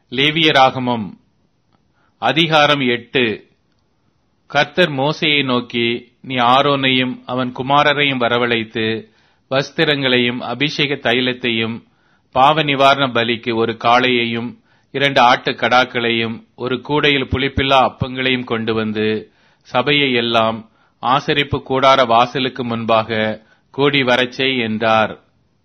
லேவியராகமம் அதிகாரம் எட்டு கர்த்தர் மோசேயை நோக்கி நீ ஆரோனையும் அவன் குமாரரையும் வரவழைத்து வஸ்திரங்களையும் அபிஷேக தைலத்தையும் பாவ நிவாரண பலிக்கு ஒரு காளையையும் இரண்டு ஆட்டுக் கடாக்களையும் ஒரு கூடையில் புளிப்பில்லா அப்பங்களையும் கொண்டு வந்து சபையை எல்லாம் ஆசரிப்பு கூடார வாசலுக்கு முன்பாக கூடி வரச் செய் என்றார்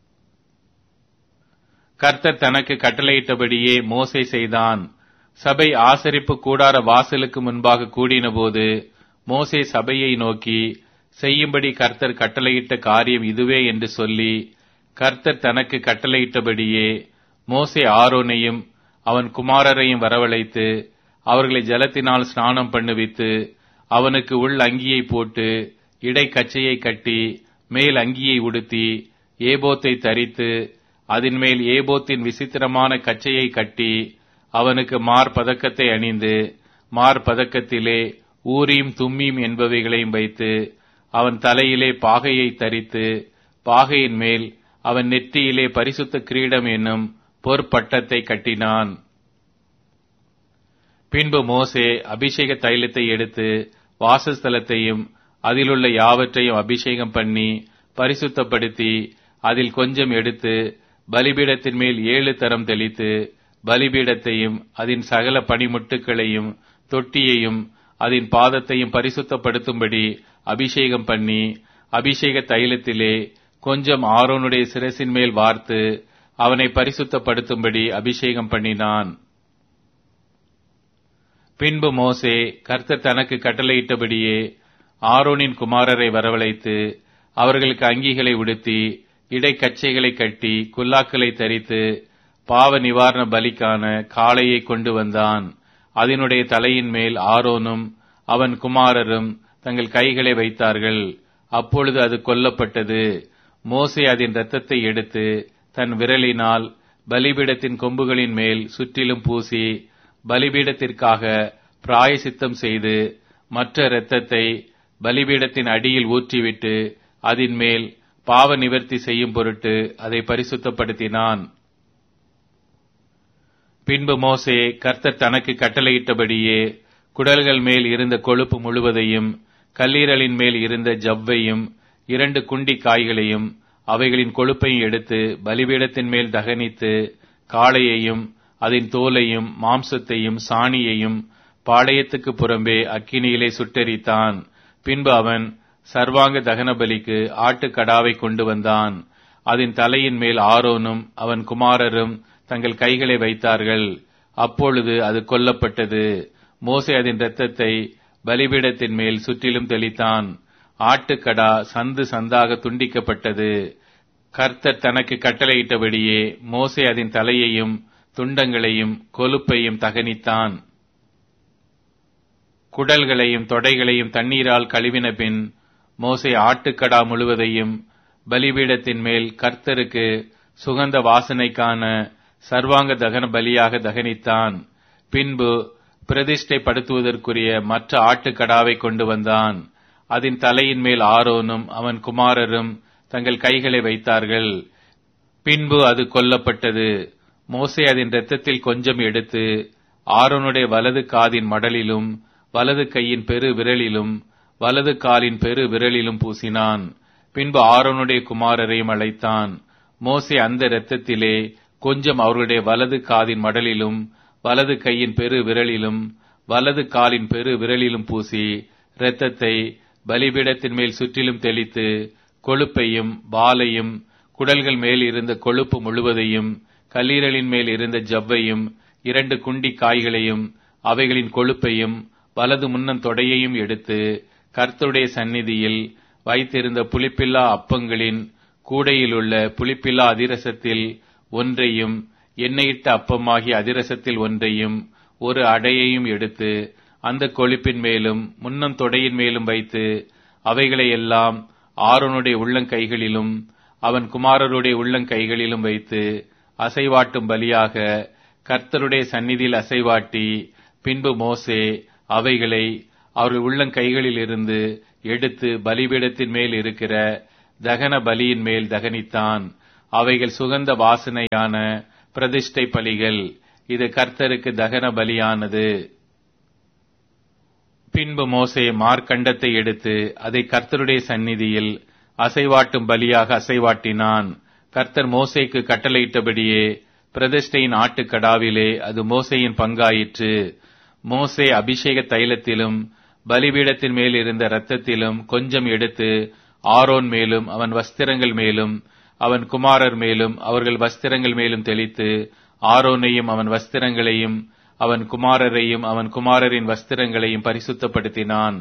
கர்த்தர் தனக்கு கட்டளையிட்டபடியே மோசே செய்தான் சபை ஆசரிப்பு கூடார வாசலுக்கு முன்பாக கூடினபோது மோசே சபையை நோக்கி செய்யும்படி கர்த்தர் கட்டளையிட்ட காரியம் இதுவே என்று சொல்லி கர்த்தர் தனக்கு கட்டளையிட்டபடியே மோசே ஆரோனையும் அவன் குமாரரையும் வரவழைத்து அவர்களை ஜலத்தினால் ஸ்நானம் பண்ணுவித்து அவனுக்கு உள் அங்கியை போட்டு இடை கச்சையை கட்டி மேல் அங்கியை உடுத்தி ஏபோத்தை தரித்து அதன் மேல் ஏபோத்தின் விசித்திரமான கச்சையை கட்டி அவனுக்கு மார்பதக்கத்தை அணிந்து மார்பதக்கத்திலே ஊரீம் தும்மீம் என்பவைகளையும் வைத்து அவன் தலையிலே பாகையை தரித்து பாகையின் மேல் அவன் நெற்றியிலே பரிசுத்த கிரீடம் என்னும் பொற்பட்டத்தை கட்டினான் பின்பு மோசே அபிஷேக தைலத்தை எடுத்து வாசஸ்தலத்தையும் அதிலுள்ள யாவற்றையும் அபிஷேகம் பண்ணி பரிசுத்தப்படுத்தி அதில் கொஞ்சம் எடுத்து பலிபீடத்தின் மேல் ஏழு தரம் தெளித்து பலிபீடத்தையும் அதன் சகல பனிமுட்டுகளையும் தொட்டியையும் அதன் பாதத்தையும் பரிசுத்தப்படுத்தும்படி அபிஷேகம் பண்ணி அபிஷேக தைலத்திலே கொஞ்சம் ஆரோனுடைய சிரசின் மேல் வார்த்து அவனை பரிசுத்தப்படுத்தும்படி அபிஷேகம் பண்ணினான் பின்பு மோசே கர்த்தர் தனக்கு கட்டளையிட்டபடியே ஆரோனின் குமாரரை வரவழைத்து அவர்களுக்கு அங்கிகளை உடுத்தி இடைக்கச்சைகளை கட்டி குல்லாக்களை தரித்து பாவ நிவாரண பலிக்கான காளையை கொண்டு வந்தான் அதனுடைய தலையின் மேல் ஆரோனும் அவன் குமாரரும் தங்கள் கைகளை வைத்தார்கள் அப்பொழுது அது கொல்லப்பட்டது மோசே அதன் இரத்தத்தை எடுத்து தன் விரலினால் பலிபீடத்தின் கொம்புகளின் மேல் சுற்றிலும் பூசி பலிபீடத்திற்காக பிராயசித்தம் செய்து மற்ற இரத்தத்தை பலிபீடத்தின் அடியில் ஊற்றிவிட்டு அதன் மேல் பாவ நிவர்த்தி செய்யும் பொருட்டு அதை பரிசுத்தப்படுத்தினான் பின்பு மோசே கர்த்தர் தனக்கு கட்டளையிட்டபடியே குடல்கள் மேல் இருந்த கொழுப்பு முழுவதையும் கல்லீரலின் மேல் இருந்த ஜவ்வையும் இரண்டு குண்டி காய்களையும் அவைகளின் கொழுப்பையும் எடுத்து பலிபீடத்தின் மேல் தகனித்து காளையையும் அதன் தோலையும் மாம்சத்தையும் சாணியையும் பாளையத்துக்கு புறம்பே அக்கினியிலே சுட்டெரித்தான் பின்பு அவன் சர்வாங்க தகன பலிக்கு ஆட்டுக்கடாவை கொண்டு வந்தான் அதன் தலையின் மேல் ஆரோனும் அவன் குமாரரும் தங்கள் கைகளை வைத்தார்கள் அப்பொழுது அது கொல்லப்பட்டது மோசே அதன் இரத்தத்தை பலிபீடத்தின் மேல் சுற்றிலும் தெளித்தான் ஆட்டுக்கடா சந்து சந்தாக துண்டிக்கப்பட்டது கர்த்தர் தனக்கு கட்டளையிட்டபடியே மோசே அதன் தலையையும் துண்டங்களையும் கொழுப்பையும் தகனித்தான் குடல்களையும் தொடைகளையும் தண்ணீரால் கழுவின பின் மோசே ஆட்டுக்கடா முழுவதையும் பலிபீடத்தின் மேல் கர்த்தருக்கு சுகந்த வாசனைக்கான சர்வாங்க தகன பலியாக தகனித்தான் பின்பு பிரதிஷ்டைப்படுத்துவதற்குரிய மற்ற ஆட்டுக்கடாவை கொண்டு வந்தான் அதன் தலையின் மேல் ஆரோனும் அவன் குமாரரும் தங்கள் கைகளை வைத்தார்கள் பின்பு அது கொல்லப்பட்டது மோசே அதன் இரத்தத்தில் கொஞ்சம் எடுத்து ஆரோனுடைய வலது காதின் மடலிலும் வலது கையின் பெரு விரலிலும் வலது காலின் பெரு விரலிலும் பூசினான் பின்பு ஆரோனுடைய குமாரரையும் அழைத்தான் மோசே அந்த இரத்தத்திலே கொஞ்சம் அவர்களுடைய வலது காதின் மடலிலும் வலது கையின் பெரு விரலிலும் வலது காலின் பெரு விரலிலும் பூசி இரத்தத்தை பலிபீடத்தின் மேல் சுற்றிலும் தெளித்து கொழுப்பையும் வாலையும் குடல்கள் மேல் இருந்த கொழுப்பு முழுவதையும் கல்லீரலின் மேல் இருந்த ஜவ்வையும் இரண்டு குண்டி காய்களையும் அவைகளின் கொழுப்பையும் வலது முன்னம் தொடையையும் எடுத்து கர்த்தருடைய சந்நிதியில் வைத்திருந்த புளிப்பில்லா அப்பங்களின் கூடையிலுள்ள புளிப்பில்லா அதிரசத்தில் ஒன்றையும் எண்ணெயிட்ட அப்பமாகிய அதிரசத்தில் ஒன்றையும் ஒரு அடையையும் எடுத்து அந்த கொழுப்பின் மேலும் முன்னம் தொடையின் மேலும் வைத்து அவைகளை எல்லாம் ஆரோனுடைய உள்ளங்கைகளிலும் அவன் குமாரருடைய உள்ளங்கைகளிலும் வைத்து அசைவாட்டும் பலியாக கர்த்தருடைய சந்நிதியில் அசைவாட்டி பின்பு மோசே அவைகளை அவர்கள் உள்ளங்கைகளில் இருந்து எடுத்து பலிபீடத்தின் மேல் இருக்கிற தகன பலியின் மேல் தகனித்தான் அவைகள் சுகந்த வாசனையான பிரதிஷ்டை பலிகள் இது கர்த்தருக்கு தகன பலியானது பின்பு மோசே மார்க்கண்டத்தை எடுத்து அதை கர்த்தருடைய சந்நிதியில் அசைவாட்டும் பலியாக அசைவாட்டினான் கர்த்தர் மோசேக்கு கட்டளையிட்டபடியே பிரதிஷ்டையின் ஆட்டுக்கடாவிலே அது மோசேயின் பங்காயிற்று மோசே அபிஷேக தைலத்திலும் பலிபீடத்தின் மேல் இருந்த இரத்தத்திலும் கொஞ்சம் எடுத்து ஆரோன் மேலும் அவன் வஸ்திரங்கள் மேலும் அவன் குமாரர் மேலும் அவர்கள் வஸ்திரங்கள் மேலும் தெளித்து ஆரோனையும் அவன் வஸ்திரங்களையும் அவன் குமாரரையும் அவன் குமாரரின் வஸ்திரங்களையும் பரிசுத்தப்படுத்தினான்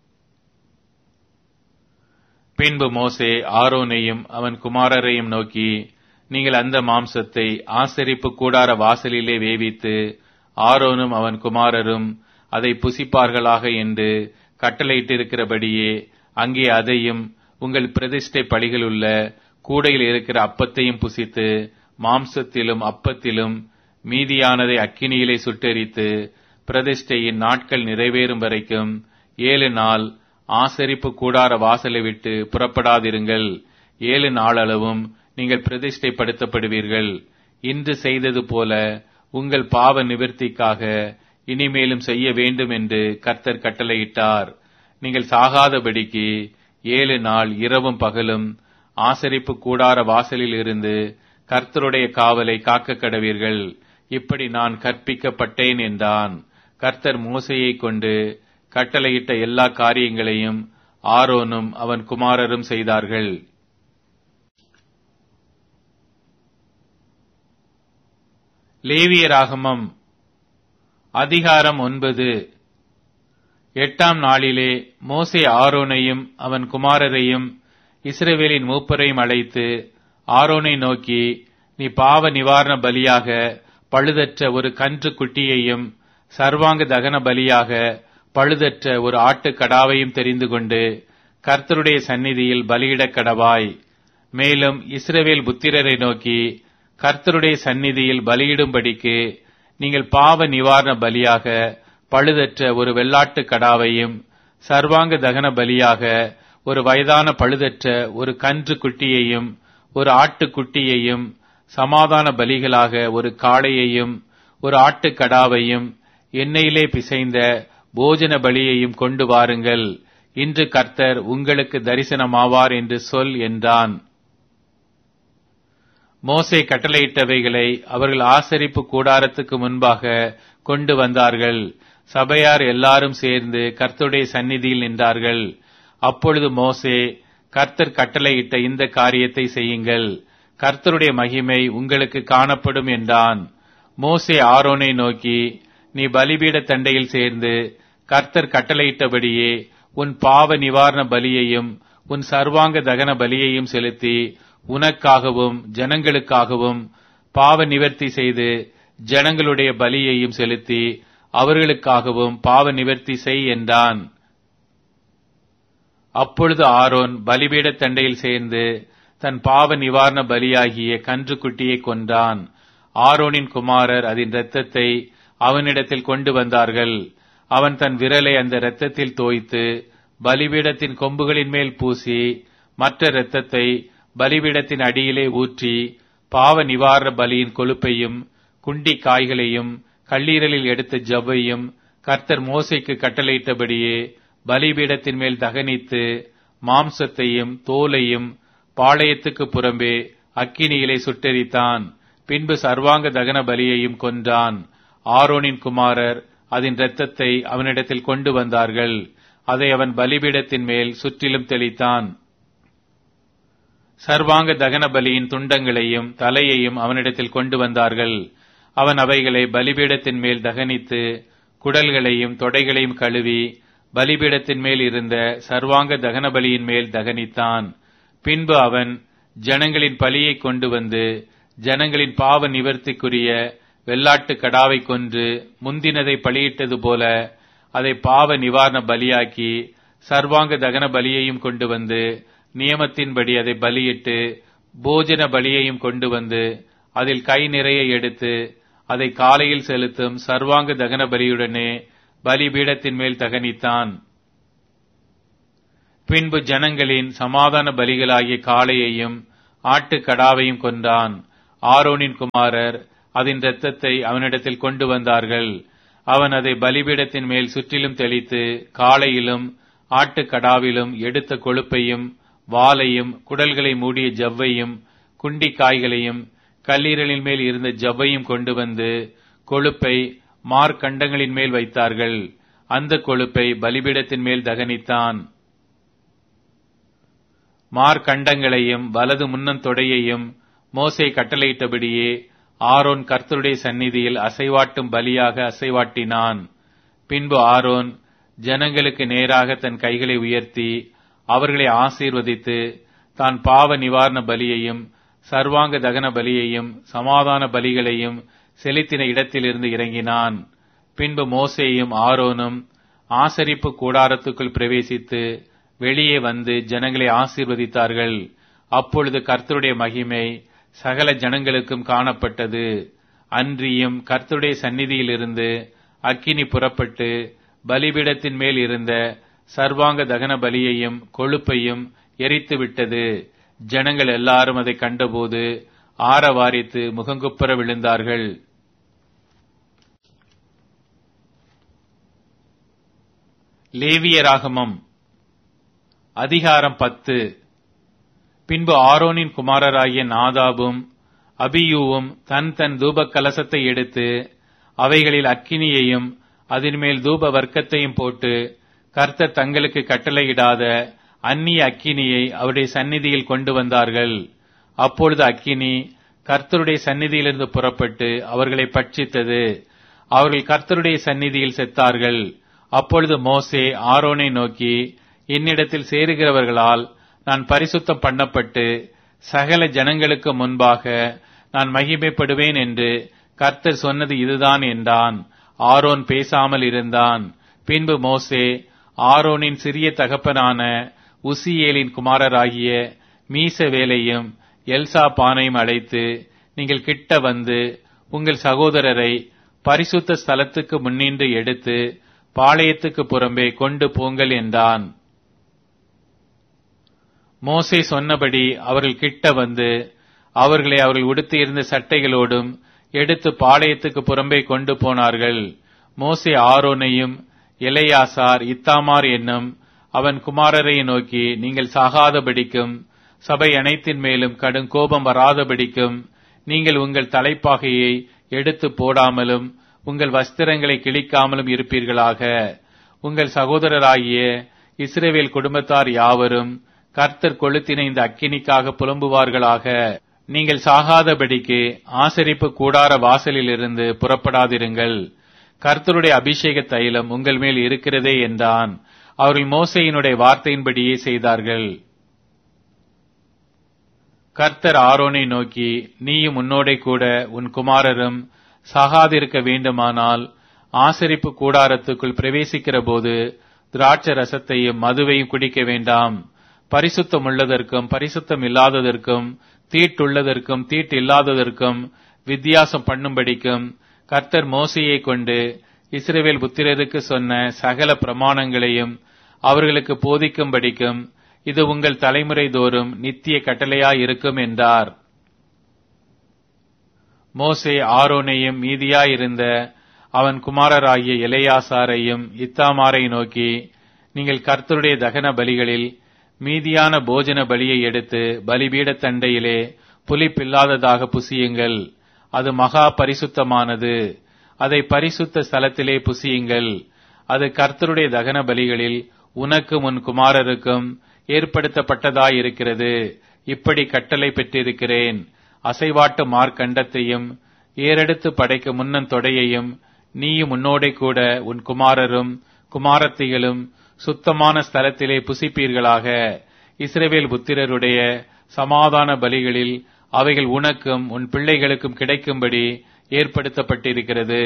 பின்பு மோசே ஆரோனையும் அவன் குமாரரையும் நோக்கி நீங்கள் அந்த மாம்சத்தை ஆசரிப்பு கூடார வாசலிலே வேவித்து ஆரோனும் அவன் குமாரரும் அதை புசிப்பார்களாக என்று கட்டளையிட்டிருக்கிறபடியே அங்கே அதையும் உங்கள் பிரதிஷ்டை பலிகள் உள்ள கூடையில் இருக்கிற அப்பத்தையும் புசித்து மாம்சத்திலும் அப்பத்திலும் மீதியானதை அக்கினியிலே சுட்டெரித்து பிரதிஷ்டையின் நாட்கள் நிறைவேறும் வரைக்கும் ஏழு நாள் ஆசரிப்பு கூடார வாசலை விட்டு புறப்படாதிருங்கள் ஏழு நாளளவும் நீங்கள் பிரதிஷ்டைப்படுத்தப்படுவீர்கள் இன்று செய்தது போல உங்கள் பாவ நிவர்த்திக்காக இனிமேலும் செய்ய வேண்டும் என்று கர்த்தர் கட்டளையிட்டார் நீங்கள் சாகாதபடிக்கு ஏழு நாள் இரவும் பகலும் ஆசரிப்பு கூடார வாசலில் இருந்து கர்த்தருடைய காவலை காக்க கடவீர்கள் இப்படி நான் கற்பிக்கப்பட்டேன் என்றான் கர்த்தர் மோசையை கொண்டு கட்டளையிட்ட எல்லா காரியங்களையும் ஆரோனும் அவன் குமாரரும் செய்தார்கள் லேவியராகமம் அதிகாரம் ஒன்பது எட்டாம் நாளிலே மோசே ஆரோனையும் அவன் குமாரரையும் இஸ்ரவேலின் மூப்பரையும் அழைத்து ஆரோனை நோக்கி நீ பாவ நிவாரண பலியாக பழுதற்ற ஒரு கன்று குட்டியையும் சர்வாங்க தகன பலியாக பழுதற்ற ஒரு ஆட்டு கடாவையும் தெரிந்து கொண்டு கர்த்தருடைய சந்நிதியில் பலியிடக் கடவாய் மேலும் இஸ்ரவேல் புத்திரரை நோக்கி கர்த்தருடைய சந்நிதியில் பலியிடும்படிக்கு நீங்கள் பாவ நிவாரண பலியாக பழுதற்ற ஒரு வெள்ளாட்டு கடாவையும் சர்வாங்க தகன பலியாக ஒரு வயதான பழுதற்ற ஒரு கன்று குட்டியையும் ஒரு ஆட்டுக்குட்டியையும் சமாதான பலிகளாக ஒரு காளையையும் ஒரு ஆட்டுக்கடாவையும் எண்ணெயிலே பிசைந்த போஜன பலியையும் கொண்டு வாருங்கள் இன்று கர்த்தர் உங்களுக்கு தரிசனமாவார் என்று சொல் என்றான் மோசே கட்டளையிட்டவைகளை அவர்கள் ஆசரிப்பு கூடாரத்துக்கு முன்பாக கொண்டு வந்தார்கள் சபையார் எல்லாரும் சேர்ந்து கர்த்தருடைய சந்நிதியில் நின்றார்கள் அப்பொழுது மோசே கர்த்தர் கட்டளையிட்ட இந்த காரியத்தை செய்யுங்கள் கர்த்தருடைய மகிமை உங்களுக்கு காணப்படும் என்றான் மோசே ஆரோனை நோக்கி நீ பலிபீட தண்டையில் சேர்ந்து கர்த்தர் கட்டளையிட்டபடியே உன் பாவ நிவாரண பலியையும் உன் சர்வாங்க தகன பலியையும் செலுத்தி உனக்காகவும் ஜனங்களுக்காகவும் பாவ நிவர்த்தி செய்து ஜனங்களுடைய பலியையும் செலுத்தி அவர்களுக்காகவும் பாவ நிவர்த்தி செய் என்றான் அப்பொழுது ஆரோன் பலிபீட தண்டையில் சேர்ந்து தன் பாவ நிவாரண பலியாகிய கன்று குட்டியை கொன்றான் ஆரோனின் குமாரர் அதன் இரத்தத்தை அவனிடத்தில் கொண்டு வந்தார்கள் அவன் தன் விரலை அந்த இரத்தத்தில் தோய்த்து பலிபீடத்தின் கொம்புகளின் மேல் பூசி மற்ற இரத்தத்தை பலிபீடத்தின் அடியிலே ஊற்றி பாவ நிவாரண பலியின் கொழுப்பையும் குண்டி காய்களையும் கல்லீரலில் எடுத்த ஜவ்வையும் கர்த்தர் மோசைக்கு கட்டளையிட்டபடியே பலிபீடத்தின் மேல் தகனித்து மாம்சத்தையும் தோலையும் பாளையத்துக்கு புறம்பே அக்கினியிலே சுட்டெரித்தான் பின்பு சர்வாங்க தகன பலியையும் கொன்றான் ஆரோனின் குமாரர் அதன் இரத்தத்தை அவனிடத்தில் கொண்டு வந்தார்கள் அதை அவன் பலிபீடத்தின் மேல் சுற்றிலும் தெளித்தான் சர்வாங்க தகன பலியின் துண்டங்களையும் தலையையும் அவனிடத்தில் கொண்டு வந்தார்கள் அவன் அவைகளை பலிபீடத்தின் மேல் தகனித்து குடல்களையும் தொடைகளையும் கழுவி பலிபீடத்தின் மேல் இருந்த சர்வாங்க தகன பலியின் மேல் தகனித்தான் பின்பு அவன் ஜனங்களின் பலியை கொண்டு வந்து ஜனங்களின் பாவ நிவர்த்திக்குரிய வெள்ளாட்டு கடாவை கொன்று முந்தினதை பலியிட்டது போல அதை பாவ நிவாரண பலியாக்கி சர்வாங்க தகன பலியையும் கொண்டு வந்து நியமத்தின்படி அதை பலியிட்டு போஜன பலியையும் கொண்டு வந்து அதில் கை நிறைய எடுத்து அதை காலையில் செலுத்தும் சர்வாங்க தகன பலியுடனே பலிபீடத்தின் மேல் தகனித்தான் பின்பு ஜனங்களின் சமாதான பலிகளாகிய காளையையும் ஆட்டுக்கடாவையும் கொன்றான் ஆரோனின் குமாரர் அதன் இரத்தத்தை அவனிடத்தில் கொண்டு வந்தார்கள் அவன் அதை பலிபீடத்தின் மேல் சுற்றிலும் தெளித்து காலையிலும் ஆட்டுக்கடாவிலும் எடுத்த கொழுப்பையும் வாலையும் குடல்களை மூடிய ஜவ்வையும் குண்டி காய்களையும் கல்லீரலின் மேல் இருந்த ஜவ்வையும் கொண்டு வந்து கொழுப்பை மார்க்கண்டங்களின் மேல் வைத்தார்கள் அந்த கொழுப்பை பலிபீடத்தின் மேல் தகனித்தான் மார்க்கண்டங்களையும் வலது முன்னம் தொடையையும் மோசே கட்டளையிட்டபடியே ஆரோன் கர்த்தருடைய சந்நிதியில் அசைவாட்டும் பலியாக அசைவாட்டினான் பின்பு ஆரோன் ஜனங்களுக்கு நேராக தன் கைகளை உயர்த்தி அவர்களை ஆசீர்வதித்து தான் பாவ நிவாரண பலியையும் சர்வாங்க தகன பலியையும் சமாதான பலிகளையும் செலுத்தின இடத்திலிருந்து இறங்கினான் பின்பு மோசேயும் ஆரோனும் ஆசரிப்பு கூடாரத்துக்குள் பிரவேசித்து வெளியே வந்து ஜனங்களை ஆசீர்வதித்தார்கள் அப்பொழுது கர்த்தருடைய மகிமை சகல ஜனங்களுக்கும் காணப்பட்டது அன்றியும் கர்த்தருடைய சந்நிதியிலிருந்து அக்கினி புறப்பட்டு பலிபீடத்தின் மேல் இருந்த சர்வாங்க தகன பலியையும் கொழுப்பையும் எரித்து விட்டது ஜனங்கள் எல்லாரும் அதை கண்டபோது ஆரவாரித்து முகங்குப்புற விழுந்தார்கள் லேவியராகமம் அதிகாரம் பத்து பின்பு ஆரோனின் குமாரராகிய நாதாபும் அபியூவும் தன் தன் தூப கலசத்தை எடுத்து அவைகளில் அக்கினியையும் அதன் மேல் தூப வர்க்கத்தையும் போட்டு கர்த்தர் தங்களுக்கு கட்டளையிடாத அந்நிய அக்கினியை அவருடைய சந்நிதியில் கொண்டு வந்தார்கள் அப்பொழுது அக்கினி கர்த்தருடைய சந்நிதியிலிருந்து புறப்பட்டு அவர்களை பட்சித்தது அவர்கள் கர்த்தருடைய சந்நிதியில் செத்தார்கள் அப்பொழுது மோசே ஆரோனை நோக்கி என்னிடத்தில் சேருகிறவர்களால் நான் பரிசுத்தம் பண்ணப்பட்டு சகல ஜனங்களுக்கு முன்பாக நான் மகிமைப்படுவேன் என்று கர்த்தர் சொன்னது இதுதான் என்றான் ஆரோன் பேசாமல் இருந்தான் பின்பு மோசே ஆரோனின் சிறிய தகப்பனான உசியேலின் குமாரராகிய மீசவேலையும் எல்சா பானையும் அழைத்து நீங்கள் கிட்ட வந்து உங்கள் சகோதரரை பரிசுத்த ஸ்தலத்துக்கு முன்னின்று எடுத்து பாளையத்துக்கு புறம்பே கொண்டு போங்கள் என்றான் மோசே சொன்னபடி அவர்கள் கிட்ட வந்து அவர்களை அவர்கள் உடுத்தியிருந்த சட்டைகளோடும் எடுத்து பாளையத்துக்கு புறம்பே கொண்டு போனார்கள் மோசே ஆரோனையும் எலையாசார் இத்தாமார் என்னும் அவன் குமாரரை நோக்கி நீங்கள் சாகாதபடிக்கும் சபை அனைத்தின் மேலும் கடும் கோபம் வராதபடிக்கும் நீங்கள் உங்கள் தலைப்பாகையை எடுத்து போடாமலும் உங்கள் வஸ்திரங்களை கிழிக்காமலும் இருப்பீர்களாக உங்கள் சகோதரராகிய இஸ்ரேவேல் குடும்பத்தார் யாவரும் கர்த்தர் கொளுத்தின இந்த அக்கினிக்காக புலம்புவார்களாக நீங்கள் சாகாதபடிக்கு ஆசரிப்பு கூடார வாசலிலிருந்து புறப்படாதிருங்கள் கர்த்தருடைய அபிஷேக தைலம் உங்கள் மேல் இருக்கிறதே என்றான் அவர்கள் மோசையினுடைய வார்த்தையின்படியே செய்தார்கள் கர்த்தர் ஆரோனை நோக்கி நீயும் உன்னோடே கூட உன் குமாரரும் சாகாதிருக்க வேண்டுமானால் ஆசரிப்பு கூடாரத்துக்குள் பிரவேசிக்கிற போது திராட்ச ரசத்தையும் மதுவையும் குடிக்க வேண்டாம் பரிசுத்தம் உள்ளதற்கும் பரிசுத்தம் இல்லாததற்கும் தீட்டுள்ளதற்கும் தீட்டு இல்லாததற்கும் வித்தியாசம் பண்ணும்படிக்கும் கர்த்தர் மோசையை கொண்டு இஸ்ரேவேல் புத்திரருக்கு சொன்ன சகல பிரமாணங்களையும் அவர்களுக்கு போதிக்கும்படிக்கும் இது உங்கள் தலைமுறை தோறும் நித்திய கட்டளையாயிருக்கும் என்றார் மோசே ஆரோனையும் மீதியாயிருந்த அவன் குமாரராகிய இளையாசாரையும் இத்தாமாரை நோக்கி நீங்கள் கர்த்தருடைய தகன பலிகளில் மீதியான போஜன பலியை எடுத்து பலிபீடத் தண்டையிலே புலிப்பில்லாததாக புசியுங்கள் அது மகா பரிசுத்தமானது அதை பரிசுத்த ஸ்தலத்திலே புசியுங்கள் அது கர்த்தருடைய தகன பலிகளில் உனக்கும் உன் குமாரருக்கும் ஏற்படுத்தப்பட்டதாயிருக்கிறது இப்படி கட்டளை பெற்றிருக்கிறேன் அசைவாட்டு மார்க்கண்டத்தையும் ஏறெடுத்து படைக்க முன்னன் தொடையையும் நீயும் உன்னோடே கூட உன் குமாரரும் குமாரத்திகளும் சுத்தமான ஸ்தலத்திலே புசிப்பீர்களாக இஸ்ரவேல் புத்திரருடைய சமாதான பலிகளில் அவைகள் உனக்கும் உன் பிள்ளைகளுக்கும் கிடைக்கும்படி ஏற்படுத்தப்பட்டிருக்கிறது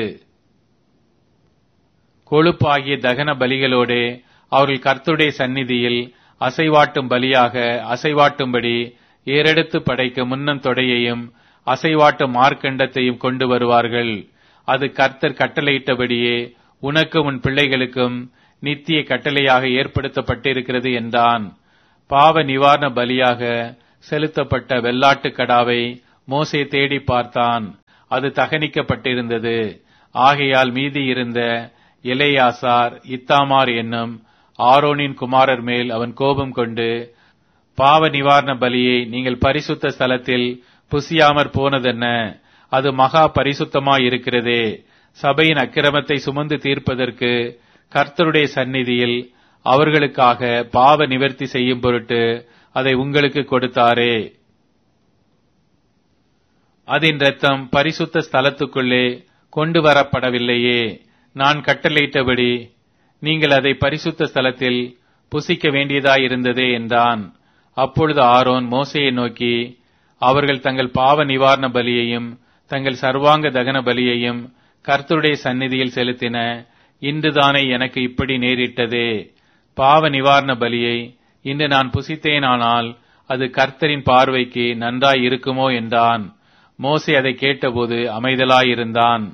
கொழுப்பாகிய தகன பலிகளோடே அவர்கள் கர்த்துடைய சந்நிதியில் அசைவாட்டும் பலியாக அசைவாட்டும்படி ஏறெடுத்து படைக்க முன்னம் தொடையையும் அசைவாட்டு மார்க்கண்டத்தையும் கொண்டு வருவார்கள் அது கர்த்தர் கட்டளையிட்டபடியே உனக்கு உன் பிள்ளைகளுக்கும் நித்திய கட்டளையாக ஏற்படுத்தப்பட்டிருக்கிறது என்றான் பாவ நிவாரண பலியாக செலுத்தப்பட்ட வெள்ளாட்டு கடாவை மோசே தேடி பார்த்தான் அது தகனிக்கப்பட்டிருந்தது ஆகையால் மீதி இருந்த எலேயாசார் இத்தாமார் என்னும் ஆரோனின் குமாரர் மேல் அவன் கோபம் கொண்டு பாவ நிவாரண பலியை நீங்கள் பரிசுத்த ஸ்தலத்தில் புசியாமற் போனதென்ன அது மகா பரிசுத்தமாயிருக்கிறதே சபையின் அக்கிரமத்தை சுமந்து தீர்ப்பதற்கு கர்த்தருடைய சந்நிதியில் அவர்களுக்காக பாவ நிவர்த்தி செய்யும் பொருட்டு அதை உங்களுக்கு கொடுத்தாரே அதன் இரத்தம் பரிசுத்த ஸ்தலத்துக்குள்ளே கொண்டு வரப்படவில்லையே நான் கட்டளையிட்டபடி நீங்கள் அதை பரிசுத்த ஸ்தலத்தில் புசிக்க வேண்டியதாயிருந்ததே என்றான் அப்பொழுது ஆரோன் மோசையை நோக்கி அவர்கள் தங்கள் பாவ நிவாரண பலியையும் தங்கள் சர்வாங்க தகன பலியையும் கர்த்தருடைய சந்நிதியில் செலுத்தின இன்றுதானே எனக்கு இப்படி நேரிட்டதே பாவ நிவாரண பலியை இன்று நான் புசித்தேனானால் அது கர்த்தரின் பார்வைக்கு நன்றாய் இருக்குமோ என்றான் மோசே அதை கேட்டபோது அமைதலாயிருந்தான்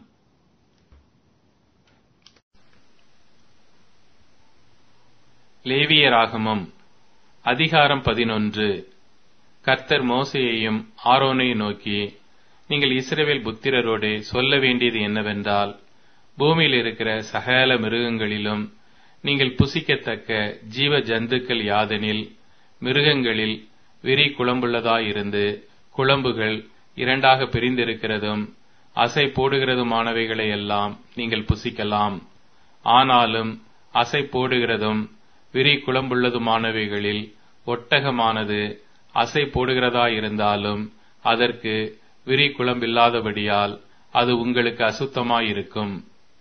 லேவியராகமம் அதிகாரம் பதினொன்று கர்த்தர் மோசையையும் ஆரோனையும் நோக்கி நீங்கள் இஸ்ரவேல் புத்திரரோடு சொல்ல வேண்டியது என்னவென்றால் பூமியில் இருக்கிற சகல மிருகங்களிலும் நீங்கள் புசிக்கத்தக்க ஜீவ ஜந்துக்கள் யாதெனில் மிருகங்களில் விரி குழம்புள்ளதாயிருந்து குழம்புகள் இரண்டாக பிரிந்திருக்கிறதும் அசை போடுகிறதுமானவைகளை எல்லாம் நீங்கள் புசிக்கலாம் ஆனாலும் அசை போடுகிறதும் விரி குழம்புள்ளதுமானவைகளில் ஒட்டகமானது அசை போடுகிறதாயிருந்தாலும் அதற்கு விரி குழம்பில்லாதபடியால் அது உங்களுக்கு அசுத்தமாயிருக்கும்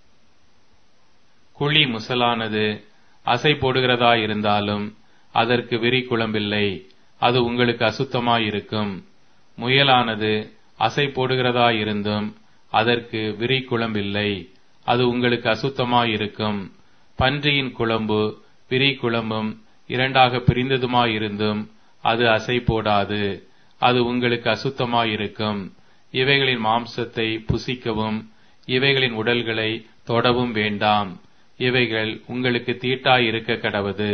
குழி முசலானது அசை போடுகிறதாயிருந்தாலும் அதற்கு விரி குழம்பில்லை அது உங்களுக்கு அசுத்தமாயிருக்கும் முயலானது அசை போடுகிறதாயிருந்தும் அதற்கு விரி குழம்பில்லை அது உங்களுக்கு அசுத்தமாயிருக்கும் பன்றியின் குழம்பு விரி குழம்பும் இரண்டாக பிரிந்ததுமாயிருந்தும் அது அசை போடாது அது உங்களுக்கு அசுத்தமாயிருக்கும் இவைகளின் மாம்சத்தை புசிக்கவும் இவைகளின் உடல்களை தொடவும் வேண்டாம் இவைகள் உங்களுக்கு தீட்டாயிருக்க கடவது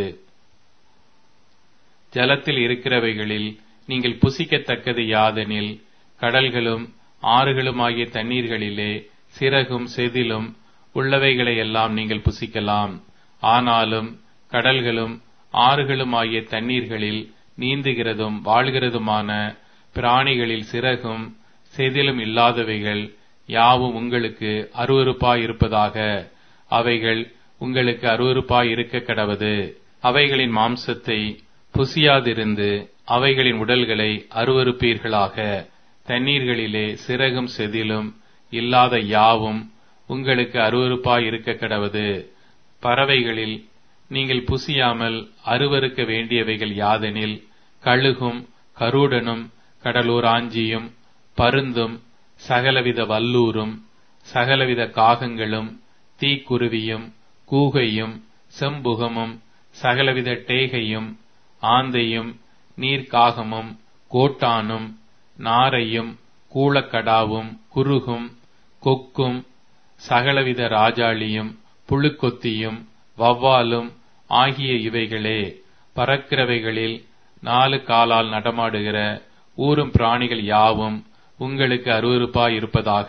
ஜலத்தில் இருக்கிறவைகளில் நீங்கள் புசிக்கத்தக்கது யாதெனில் கடல்களும் ஆறுகளுமாகிய தண்ணீர்களிலே சிறகும் செதிலும் உள்ளவைகளை எல்லாம் நீங்கள் புசிக்கலாம் ஆனாலும் கடல்களும் ஆறுகளுமாகிய தண்ணீர்களில் நீந்துகிறதும் வாழ்கிறதுமான பிராணிகளில் சிறகும் செதிலும் இல்லாதவைகள் யாவும் உங்களுக்கு அருவறுப்பாயிருப்பதாக அவைகள் உங்களுக்கு அருவறுப்பாயிருக்க கடவது அவைகளின் மாம்சத்தை புசியாதிருந்து அவைகளின் உடல்களை அருவறுப்பீர்களாக தண்ணீர்களிலே சிறகும் செதிலும் இல்லாத யாவும் உங்களுக்கு அருவறுப்பாயிருக்க கடவது பறவைகளில் நீங்கள் புசியாமல் அருவறுக்க வேண்டியவைகள் யாதெனில் கழுகும் கருடனும் கடலூராஞ்சியும் பருந்தும் சகலவித வல்லூரும் சகலவித காகங்களும் தீக்குருவியும் கூகையும் செம்புகமும் சகலவித டேகையும் ஆந்தையும் நீர்க்காகமும் கோட்டானும் நாரையும் கூளக்கடாவும் குருகும் கொக்கும் சகலவித ராஜாளியும் புழுக்கொத்தியும் வவ்வாலும் ஆகிய இவைகளே பறக்கிறவைகளில் நாலு காலால் நடமாடுகிற ஊரும் பிராணிகள் யாவும் உங்களுக்கு அருவறுப்பாயிருப்பதாக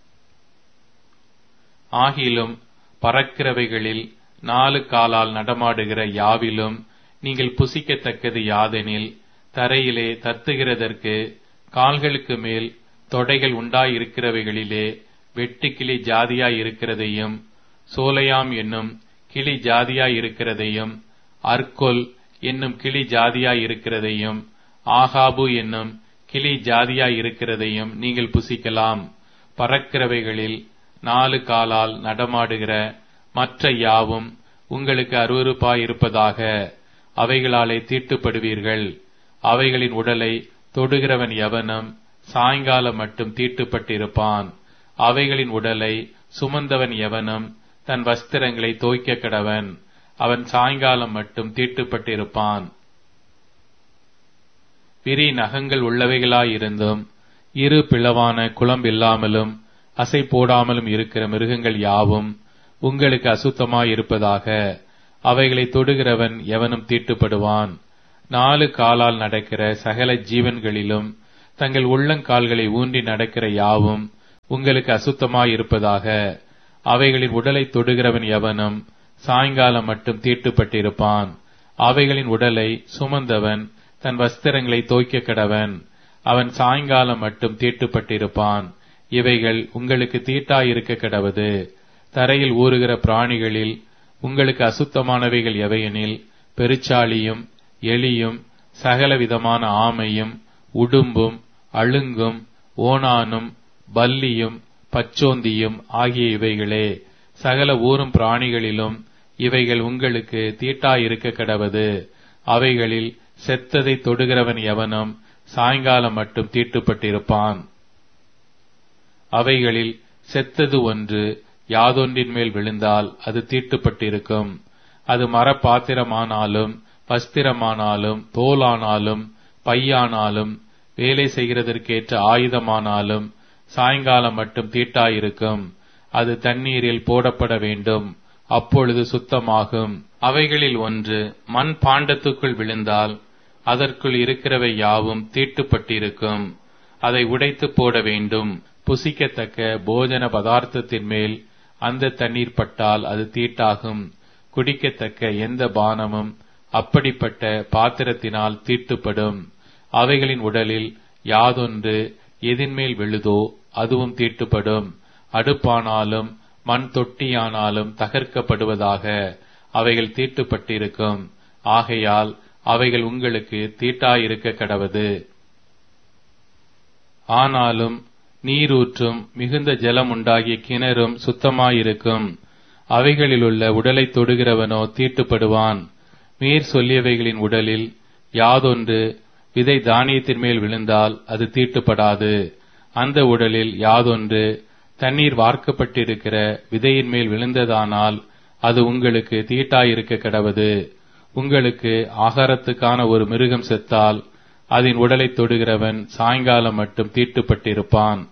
ஆகிலும் பறக்கிறவைகளில் நாலு காலால் நடமாடுகிற யாவிலும் நீங்கள் புசிக்கத்தக்கது யாதெனில் தரையிலே தத்துகிறதற்கு கால்களுக்கு மேல் தொடைகள் உண்டாயிருக்கிறவைகளிலே வெட்டுக்கிளி ஜாதியாயிருக்கிறதையும் சோலையாம் என்னும் கிளி ஜாதியாயிருக்கிறதையும் அர்கொல் என்னும் கிளி ஜாதியாயிருக்கிறதையும் ஆகாபு என்னும் கிளி ஜாதியாயிருக்கிறதையும் நீங்கள் புசிக்கலாம் பறக்கிறவைகளில் நாலு காலால் நடமாடுகிற மற்ற யாவும் உங்களுக்கு அருவறுப்பாயிருப்பதாக அவைகளாலே தீட்டுப்படுவீர்கள் அவைகளின் உடலை தொடுகிறவன் எவனும் சாயங்காலம் மட்டும் தீட்டுப்பட்டிருப்பான் அவைகளின் உடலை சுமந்தவன் எவனும் தன் வஸ்திரங்களை தோய்க்க கடவன் அவன் சாயங்காலம் மட்டும் தீட்டுப்பட்டிருப்பான் விரி நகங்கள் உள்ளவைகளாயிருந்தும் இரு பிளவான குளம்பில்லாமலும் அசை போடாமலும் இருக்கிற மிருகங்கள் யாவும் உங்களுக்கு அசுத்தமாயிருப்பதாக அவைகளை தொடுகிறவன் எவனும் தீட்டுப்படுவான் நாலு காலால் நடக்கிற சகல ஜீவன்களிலும் தங்கள் உள்ளங்கால்களை ஊன்றி நடக்கிற யாவும் உங்களுக்கு அசுத்தமாயிருப்பதாக அவைகளின் உடலை தொடுகிறவன் எவனும் சாயங்காலம் மட்டும் தீட்டுப்பட்டிருப்பான் அவைகளின் உடலை சுமந்தவன் தன் வஸ்திரங்களை தோய்க்க கடவன் அவன் சாயங்காலம் மட்டும் தீட்டுப்பட்டிருப்பான் இவைகள் உங்களுக்கு தீட்டாயிருக்க கடவது தரையில் ஊறுகிற பிராணிகளில் உங்களுக்கு அசுத்தமானவைகள் எவையெனில் பெருச்சாளியும் எலியும் சகல விதமான ஆமையும் உடும்பும் அழுங்கும் ஓணானும் பல்லியும் பச்சோந்தியும் ஆகிய இவைகளே சகல ஊரும் பிராணிகளிலும் இவைகள் உங்களுக்கு தீட்டாயிருக்க கடவது அவைகளில் செத்ததை தொடுகிறவன் எவனும் சாயங்காலம் மட்டும் தீட்டுப்பட்டிருப்பான் அவைகளில் செத்தது ஒன்று யாதொன்றின் மேல் விழுந்தால் அது தீட்டுப்பட்டிருக்கும் அது மரப்பாத்திரமானாலும் வஸ்திரமானாலும் தோலானாலும் பையானாலும் வேலை செய்கிறதற்கேற்ற ஆயுதமானாலும் சாயங்காலம் மட்டும் தீட்டாயிருக்கும் அது தண்ணீரில் போடப்பட வேண்டும் அப்பொழுது சுத்தமாகும் அவைகளில் ஒன்று மண் பாண்டத்துக்குள் விழுந்தால் அதற்குள் இருக்கிறவை யாவும் தீட்டுப்பட்டிருக்கும் அதை உடைத்து போட வேண்டும் புசிக்கத்தக்க போஜன பதார்த்தத்தின் மேல் அந்த தண்ணீர் பட்டால் அது தீட்டாகும் குடிக்கத்தக்க எந்த பானமும் அப்படிப்பட்ட பாத்திரத்தினால் தீட்டுப்படும் அவைகளின் உடலில் யாதொன்று எதின்மேல் விழுதோ அதுவும் தீட்டுப்படும் அடுப்பானாலும் மண் தொட்டியானாலும் தகர்க்கப்படுவதாக அவைகள் தீட்டுப்பட்டிருக்கும் ஆகையால் அவைகள் உங்களுக்கு தீட்டாயிருக்க கடவது ஆனாலும் நீரூற்றும் மிகுந்த ஜலம் உண்டாகிய கிணறும் சுத்தமாயிருக்கும் அவைகளிலுள்ள உடலை தொடுகிறவனோ தீட்டுப்படுவான் மேற் சொல்லியவைகளின் உடலில் யாதொன்று விதை தானியத்தின் மேல் விழுந்தால் அது தீட்டுப்படாது அந்த உடலில் யாதொன்று தண்ணீர் வார்க்கப்பட்டிருக்கிற விதையின் மேல் விழுந்ததானால் அது உங்களுக்கு தீட்டாயிருக்க கடவது உங்களுக்கு ஆகாரத்துக்கான ஒரு மிருகம் செத்தால் அதன் உடலை தொடுகிறவன் சாயங்காலம் மட்டும் தீட்டுப்பட்டிருப்பான்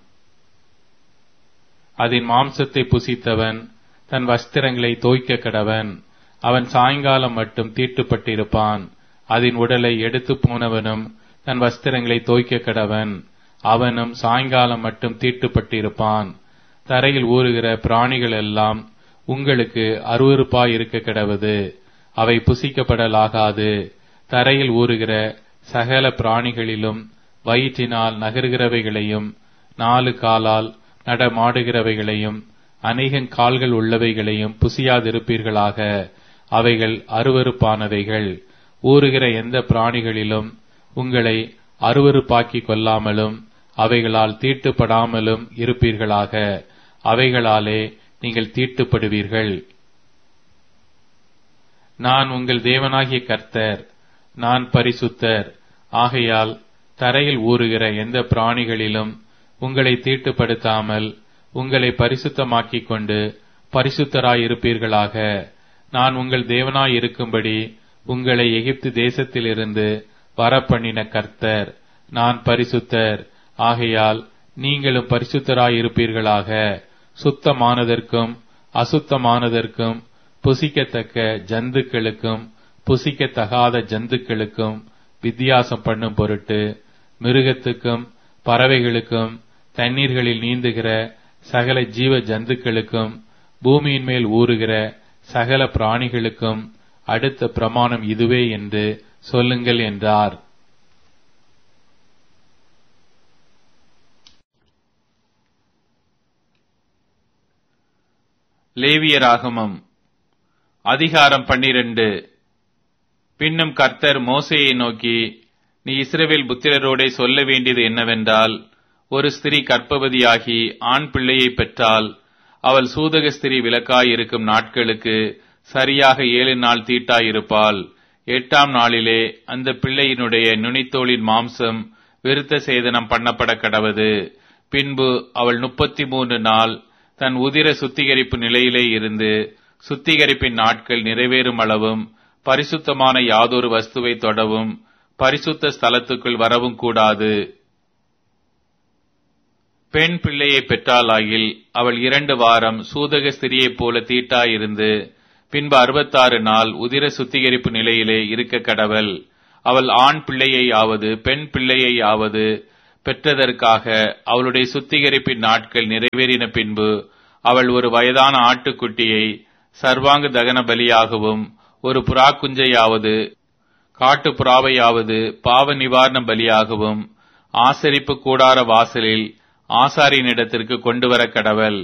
அதன் மாம்சத்தை புசித்தவன் தன் வஸ்திரங்களை தோய்க்க கடவன் அவன் சாயங்காலம் மட்டும் தீட்டுப்பட்டிருப்பான் அதன் உடலை எடுத்து போனவனும் தன் வஸ்திரங்களை தோய்க்க கடவன் அவனும் சாயங்காலம் மட்டும் தீட்டுப்பட்டிருப்பான் தரையில் ஊறுகிற பிராணிகள் எல்லாம் உங்களுக்கு அருவறுப்பாய் இருக்க கிடவது அவை புசிக்கப்படலாகாது தரையில் ஊறுகிற சகல பிராணிகளிலும் வயிற்றினால் நகர்கிறவைகளையும் நாலு காலால் நடமாடுகிறவைகளையும் அநேகங் கால்கள் உள்ளவைகளையும் புசியாதிருப்பீர்களாக அவைகள் அருவறுப்பானவைகள் ஊறுகிற எந்த பிராணிகளிலும் உங்களை அருவறுப்பாக்கிக் கொள்ளாமலும் அவைகளால் தீட்டுப்படாமலும் இருப்பீர்களாக அவைகளாலே நீங்கள் தீட்டுப்படுவீர்கள் நான் உங்கள் தேவனாகிய கர்த்தர் நான் பரிசுத்தர் ஆகையால் தரையில் ஊறுகிற எந்த பிராணிகளிலும் உங்களை தீட்டுப்படுத்தாமல் உங்களை பரிசுத்தமாக்கிக் கொண்டு பரிசுத்தராயிருப்பீர்களாக நான் உங்கள் தேவனாய் இருக்கும்படி உங்களை எகிப்து தேசத்திலிருந்து வரப்பண்ணின கர்த்தர் நான் பரிசுத்தர் ஆகையால் நீங்களும் பரிசுத்தராயிருப்பீர்களாக சுத்தமானதற்கும் அசுத்தமானதற்கும் புசிக்கத்தக்க ஜந்துக்களுக்கும் புசிக்கத்தகாத ஜந்துக்களுக்கும் வித்தியாசம் பண்ணும் பொருட்டு மிருகத்துக்கும் பறவைகளுக்கும் தண்ணீர்களில் நீந்துகிற சகல ஜீவ ஜந்துக்களுக்கும் பூமியின் மேல் ஊறுகிற சகல பிராணிகளுக்கும் அடுத்த பிரமாணம் இதுவே என்று சொல்லுங்கள் என்றார் லேவியராகமம் அதிகாரம் பன்னிரண்டு பின்னும் கர்த்தர் மோசேயை நோக்கி நீ இஸ்ரவேல் புத்திரரோடே சொல்ல வேண்டியது என்னவென்றால் ஒரு ஸ்திரீ கர்ப்பவதியாகி ஆண் பிள்ளையை பெற்றால் அவள் சூதக ஸ்திரீ விலக்காயிருக்கும் நாட்களுக்கு சரியாக ஏழு நாள் தீட்டாயிருப்பாள் எட்டாம் நாளிலே அந்த பிள்ளையினுடைய நுனித்தோளின் மாம்சம் விருத்த சேதனம் பண்ணப்பட கடவது பின்பு அவள் முப்பத்தி மூன்று நாள் தன் உதிர சுத்திகரிப்பு நிலையிலே இருந்து சுத்திகரிப்பின் நாட்கள் நிறைவேறும் அளவும் பரிசுத்தமான யாதொரு வஸ்துவை தொடவும் பரிசுத்த ஸ்தலத்துக்குள் வரவும் கூடாது பெண் பிள்ளையை பெற்றாலாகில் அவள் இரண்டு வாரம் சூதக ஸ்திரியைப் போல தீட்டாயிருந்து பின்பு அறுபத்தாறு நாள் உதிர சுத்திகரிப்பு நிலையிலே இருக்க கடவள் அவள் ஆண் பிள்ளையை ஆவது பெண் பிள்ளையை ஆவது பெற்றதற்காக அவளுடைய சுத்திகரிப்பின் நாட்கள் நிறைவேறின பின்பு அவள் ஒரு வயதான ஆட்டுக்குட்டியை சர்வாங்க தகன பலியாகவும் ஒரு புறாக்குஞ்சையாவது காட்டு புறாவையாவது பாவ நிவாரண பலியாகவும் ஆசரிப்பு கூடார வாசலில் ஆசாரியனிடத்திற்கு கொண்டு வர கடவல்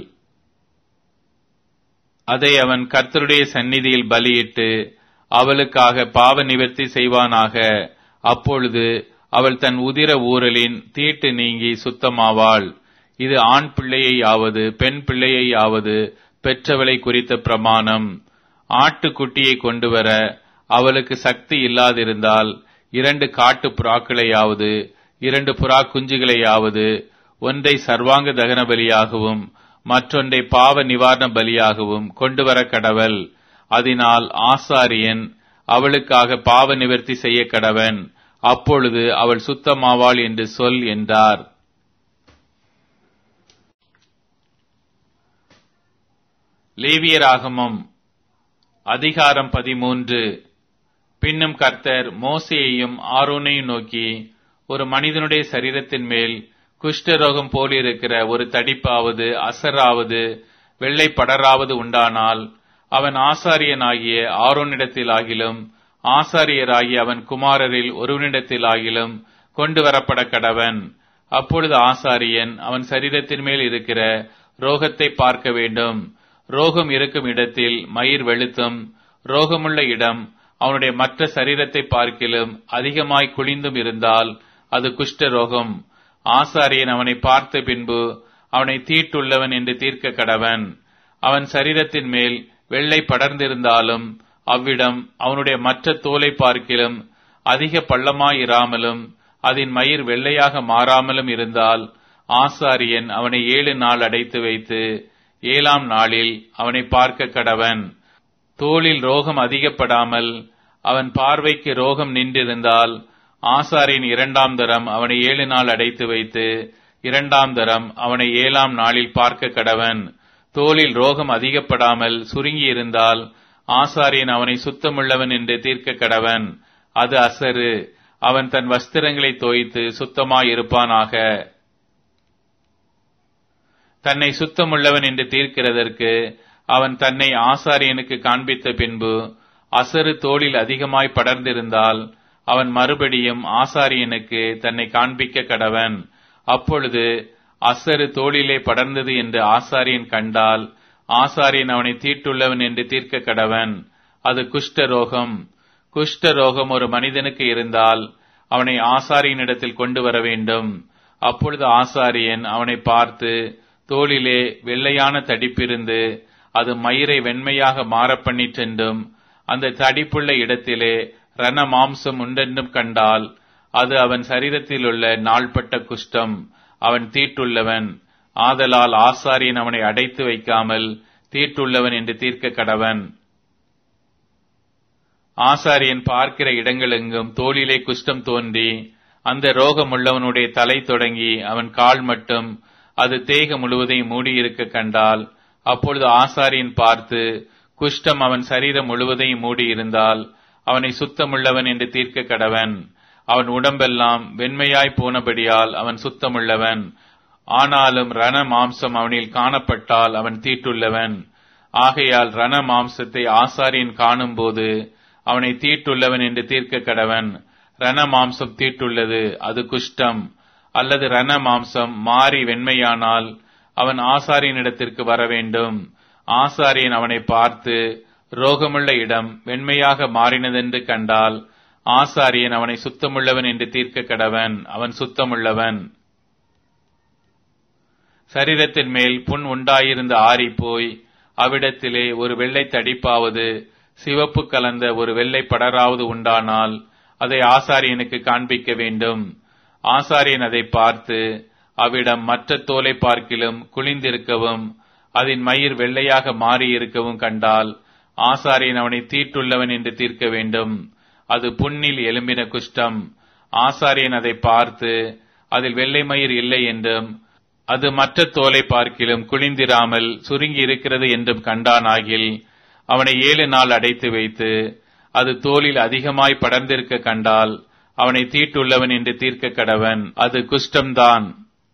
அதை அவன் கர்த்தருடைய சந்நிதியில் பலியிட்டு அவளுக்காக பாவ நிவர்த்தி செய்வானாக அப்பொழுது அவள் தன் உதிர ஊரலின் தீட்டு நீங்கி சுத்தமாவாள் இது ஆண் பிள்ளையையாவது பெண் பிள்ளையையாவது பெற்றவளை குறித்த பிரமாணம் ஆட்டுக்குட்டியை கொண்டு வர அவளுக்கு சக்தி இல்லாதிருந்தால் இரண்டு காட்டு புறாக்களையாவது இரண்டு புறா குஞ்சுகளையாவது ஒன்றை சர்வாங்க தகன பலியாகவும் மற்றொன்றை பாவ நிவாரண பலியாகவும் கொண்டு வர கடவல் அதனால் ஆசாரியன் அவளுக்காக பாவ நிவர்த்தி செய்ய கடவன் அப்பொழுது அவள் சுத்தமாவாள் என்று சொல் என்றார் லேவியராகமம் அதிகாரம் பதிமூன்று பின்னும் கர்த்தர் மோசேயையும் ஆரோனையும் நோக்கி ஒரு மனிதனுடைய சரீரத்தின் மேல் குஷ்டரோகம் போலிருக்கிற ஒரு தடிப்பாவது அசராவது வெள்ளை படராவது உண்டானால் அவன் ஆசாரியனாகிய ஆரோனிடத்தில் ஆகிலும் ஆசாரியராகிய அவன் குமாரரில் ஒருவனிடத்தில் ஆகிலும் கொண்டு வரப்பட கடவன் அப்பொழுது ஆசாரியன் அவன் சரீரத்தின் மேல் இருக்கிற ரோகத்தை பார்க்க வேண்டும் ரோகம் இருக்கும் இடத்தில் மயிர் வெளுத்தும் ரோகமுள்ள இடம் அவனுடைய மற்ற சரீரத்தை பார்க்கிலும் அதிகமாய் குளிந்தும் இருந்தால் அது குஷ்ட ரோகம் ஆசாரியன் அவனை பார்த்த பின்பு அவனை தீட்டுள்ளவன் என்று தீர்க்க கடவன் அவன் சரீரத்தின் மேல் வெள்ளை படர்ந்திருந்தாலும் அவ்விடம் அவனுடைய மற்ற தோலை பார்க்கிலும் அதிக பள்ளமாயிராமலும் அதன் மயிர் வெள்ளையாக மாறாமலும் இருந்தால் ஆசாரியன் அவனை ஏழு நாள் அடைத்து வைத்து ஏழாம் நாளில் அவனை பார்க்க கடவன் தோளில் ரோகம் அதிகப்படாமல் அவன் பார்வைக்கு ரோகம் நின்றிருந்தால் ஆசாரின் இரண்டாம் தரம் அவனை ஏழு நாள் அடைத்து வைத்து இரண்டாம் தரம் அவனை ஏழாம் நாளில் பார்க்க கடவன் தோளில் ரோகம் அதிகப்படாமல் சுருங்கி இருந்தால் ஆசாரியன் அவனை சுத்தமுள்ளவன் என்று தீர்க்க கடவன் அது அசரு அவன் தன் வஸ்திரங்களை தோய்த்து சுத்தமாயிருப்பானாக தன்னை சுத்தமுள்ளவன் என்று தீர்க்கிறதற்கு அவன் தன்னை ஆசாரியனுக்கு காண்பித்த பின்பு அசரு தோளில் அதிகமாய் படர்ந்திருந்தால் அவன் மறுபடியும் ஆசாரியனுக்கு தன்னை காண்பிக்க கடவன் அப்பொழுது அசரு தோளிலே படர்ந்தது என்று ஆசாரியன் கண்டால் ஆசாரியன் அவனை தீட்டுள்ளவன் என்று தீர்க்க கடவன் அது குஷ்ட ரோகம் குஷ்ட ரோகம் ஒரு மனிதனுக்கு இருந்தால் அவனை ஆசாரியனிடத்தில் கொண்டு வர வேண்டும் அப்பொழுது ஆசாரியன் அவனை பார்த்து தோளிலே வெள்ளையான தடிப்பிருந்து அது மயிரை வெண்மையாக மாறப்பண்ணிற்றென்றும் அந்த தடிப்புள்ள இடத்திலே ரண மாம்சம் உண்டென்றும் கண்டால் அது அவன் சரீரத்தில் உள்ள நாள்பட்ட குஷ்டம் அவன் தீட்டுள்ளவன் ஆதலால் ஆசாரியன் அவனை அடைத்து வைக்காமல் தீட்டுள்ளவன் என்று தீர்க்க கடவன் ஆசாரியன் பார்க்கிற இடங்களெங்கும் தோளிலே குஷ்டம் தோன்றி அந்த ரோகமுள்ளவனுடைய தலை தொடங்கி அவன் கால் மட்டும் அது தேக முழுவதையும் மூடியிருக்க கண்டால் அப்பொழுது ஆசாரியன் பார்த்து குஷ்டம் அவன் சரீரம் முழுவதையும் மூடியிருந்தால் அவனை சுத்தமுள்ளவன் என்று தீர்க்க கடவன் அவன் உடம்பெல்லாம் வெண்மையாய் போனபடியால் அவன் சுத்தமுள்ளவன் ஆனாலும் ரண மாம்சம் அவனில் காணப்பட்டால் அவன் தீட்டுள்ளவன் ஆகையால் ரண மாம்சத்தை ஆசாரியன் காணும்போது அவனை தீட்டுள்ளவன் என்று தீர்க்க கடவன் ரண மாம்சம் தீட்டுள்ளது அது குஷ்டம் அல்லது ரண மாம்சம் மாறி வெண்மையானால் அவன் ஆசாரியனிடத்திற்கு வர வேண்டும் ஆசாரியன் அவனை பார்த்து ரோகமுள்ள இடம் வெண்மையாக மாறினதென்று கண்டால் ஆசாரியன் அவனை சுத்தமுள்ளவன் என்று தீர்க்க கடவன் அவன் சுத்தமுள்ளவன் சரீரத்தின் மேல் புண் உண்டாயிருந்த ஆறி போய் அவ்விடத்திலே ஒரு வெள்ளை தடிப்பாவது சிவப்பு கலந்த ஒரு வெள்ளை படராவது உண்டானால் அதை ஆசாரியனுக்கு காண்பிக்க வேண்டும் ஆசாரியன் அதை பார்த்து அவ்விடம் மற்ற தோலை பார்க்கிலும் குளிந்திருக்கவும் அதன் மயிர் வெள்ளையாக மாறியிருக்கவும் கண்டால் ஆசாரியன் அவனை தீட்டுள்ளவன் என்று தீர்க்க வேண்டும் அது புண்ணில் எலும்பின குஷ்டம் ஆசாரியன் அதை பார்த்து அதில் வெள்ளை மயிர் இல்லை என்றும் அது மற்ற தோலை பார்க்கிலும் குளிந்திராமல் சுருங்கி இருக்கிறது என்றும் கண்டானாகில் அவனை ஏழு நாள் அடைத்து வைத்து அது தோலில் அதிகமாய் படர்ந்திருக்க கண்டால் அவனை தீட்டுள்ளவன் என்று தீர்க்க கடவன் அது குஷ்டம்தான்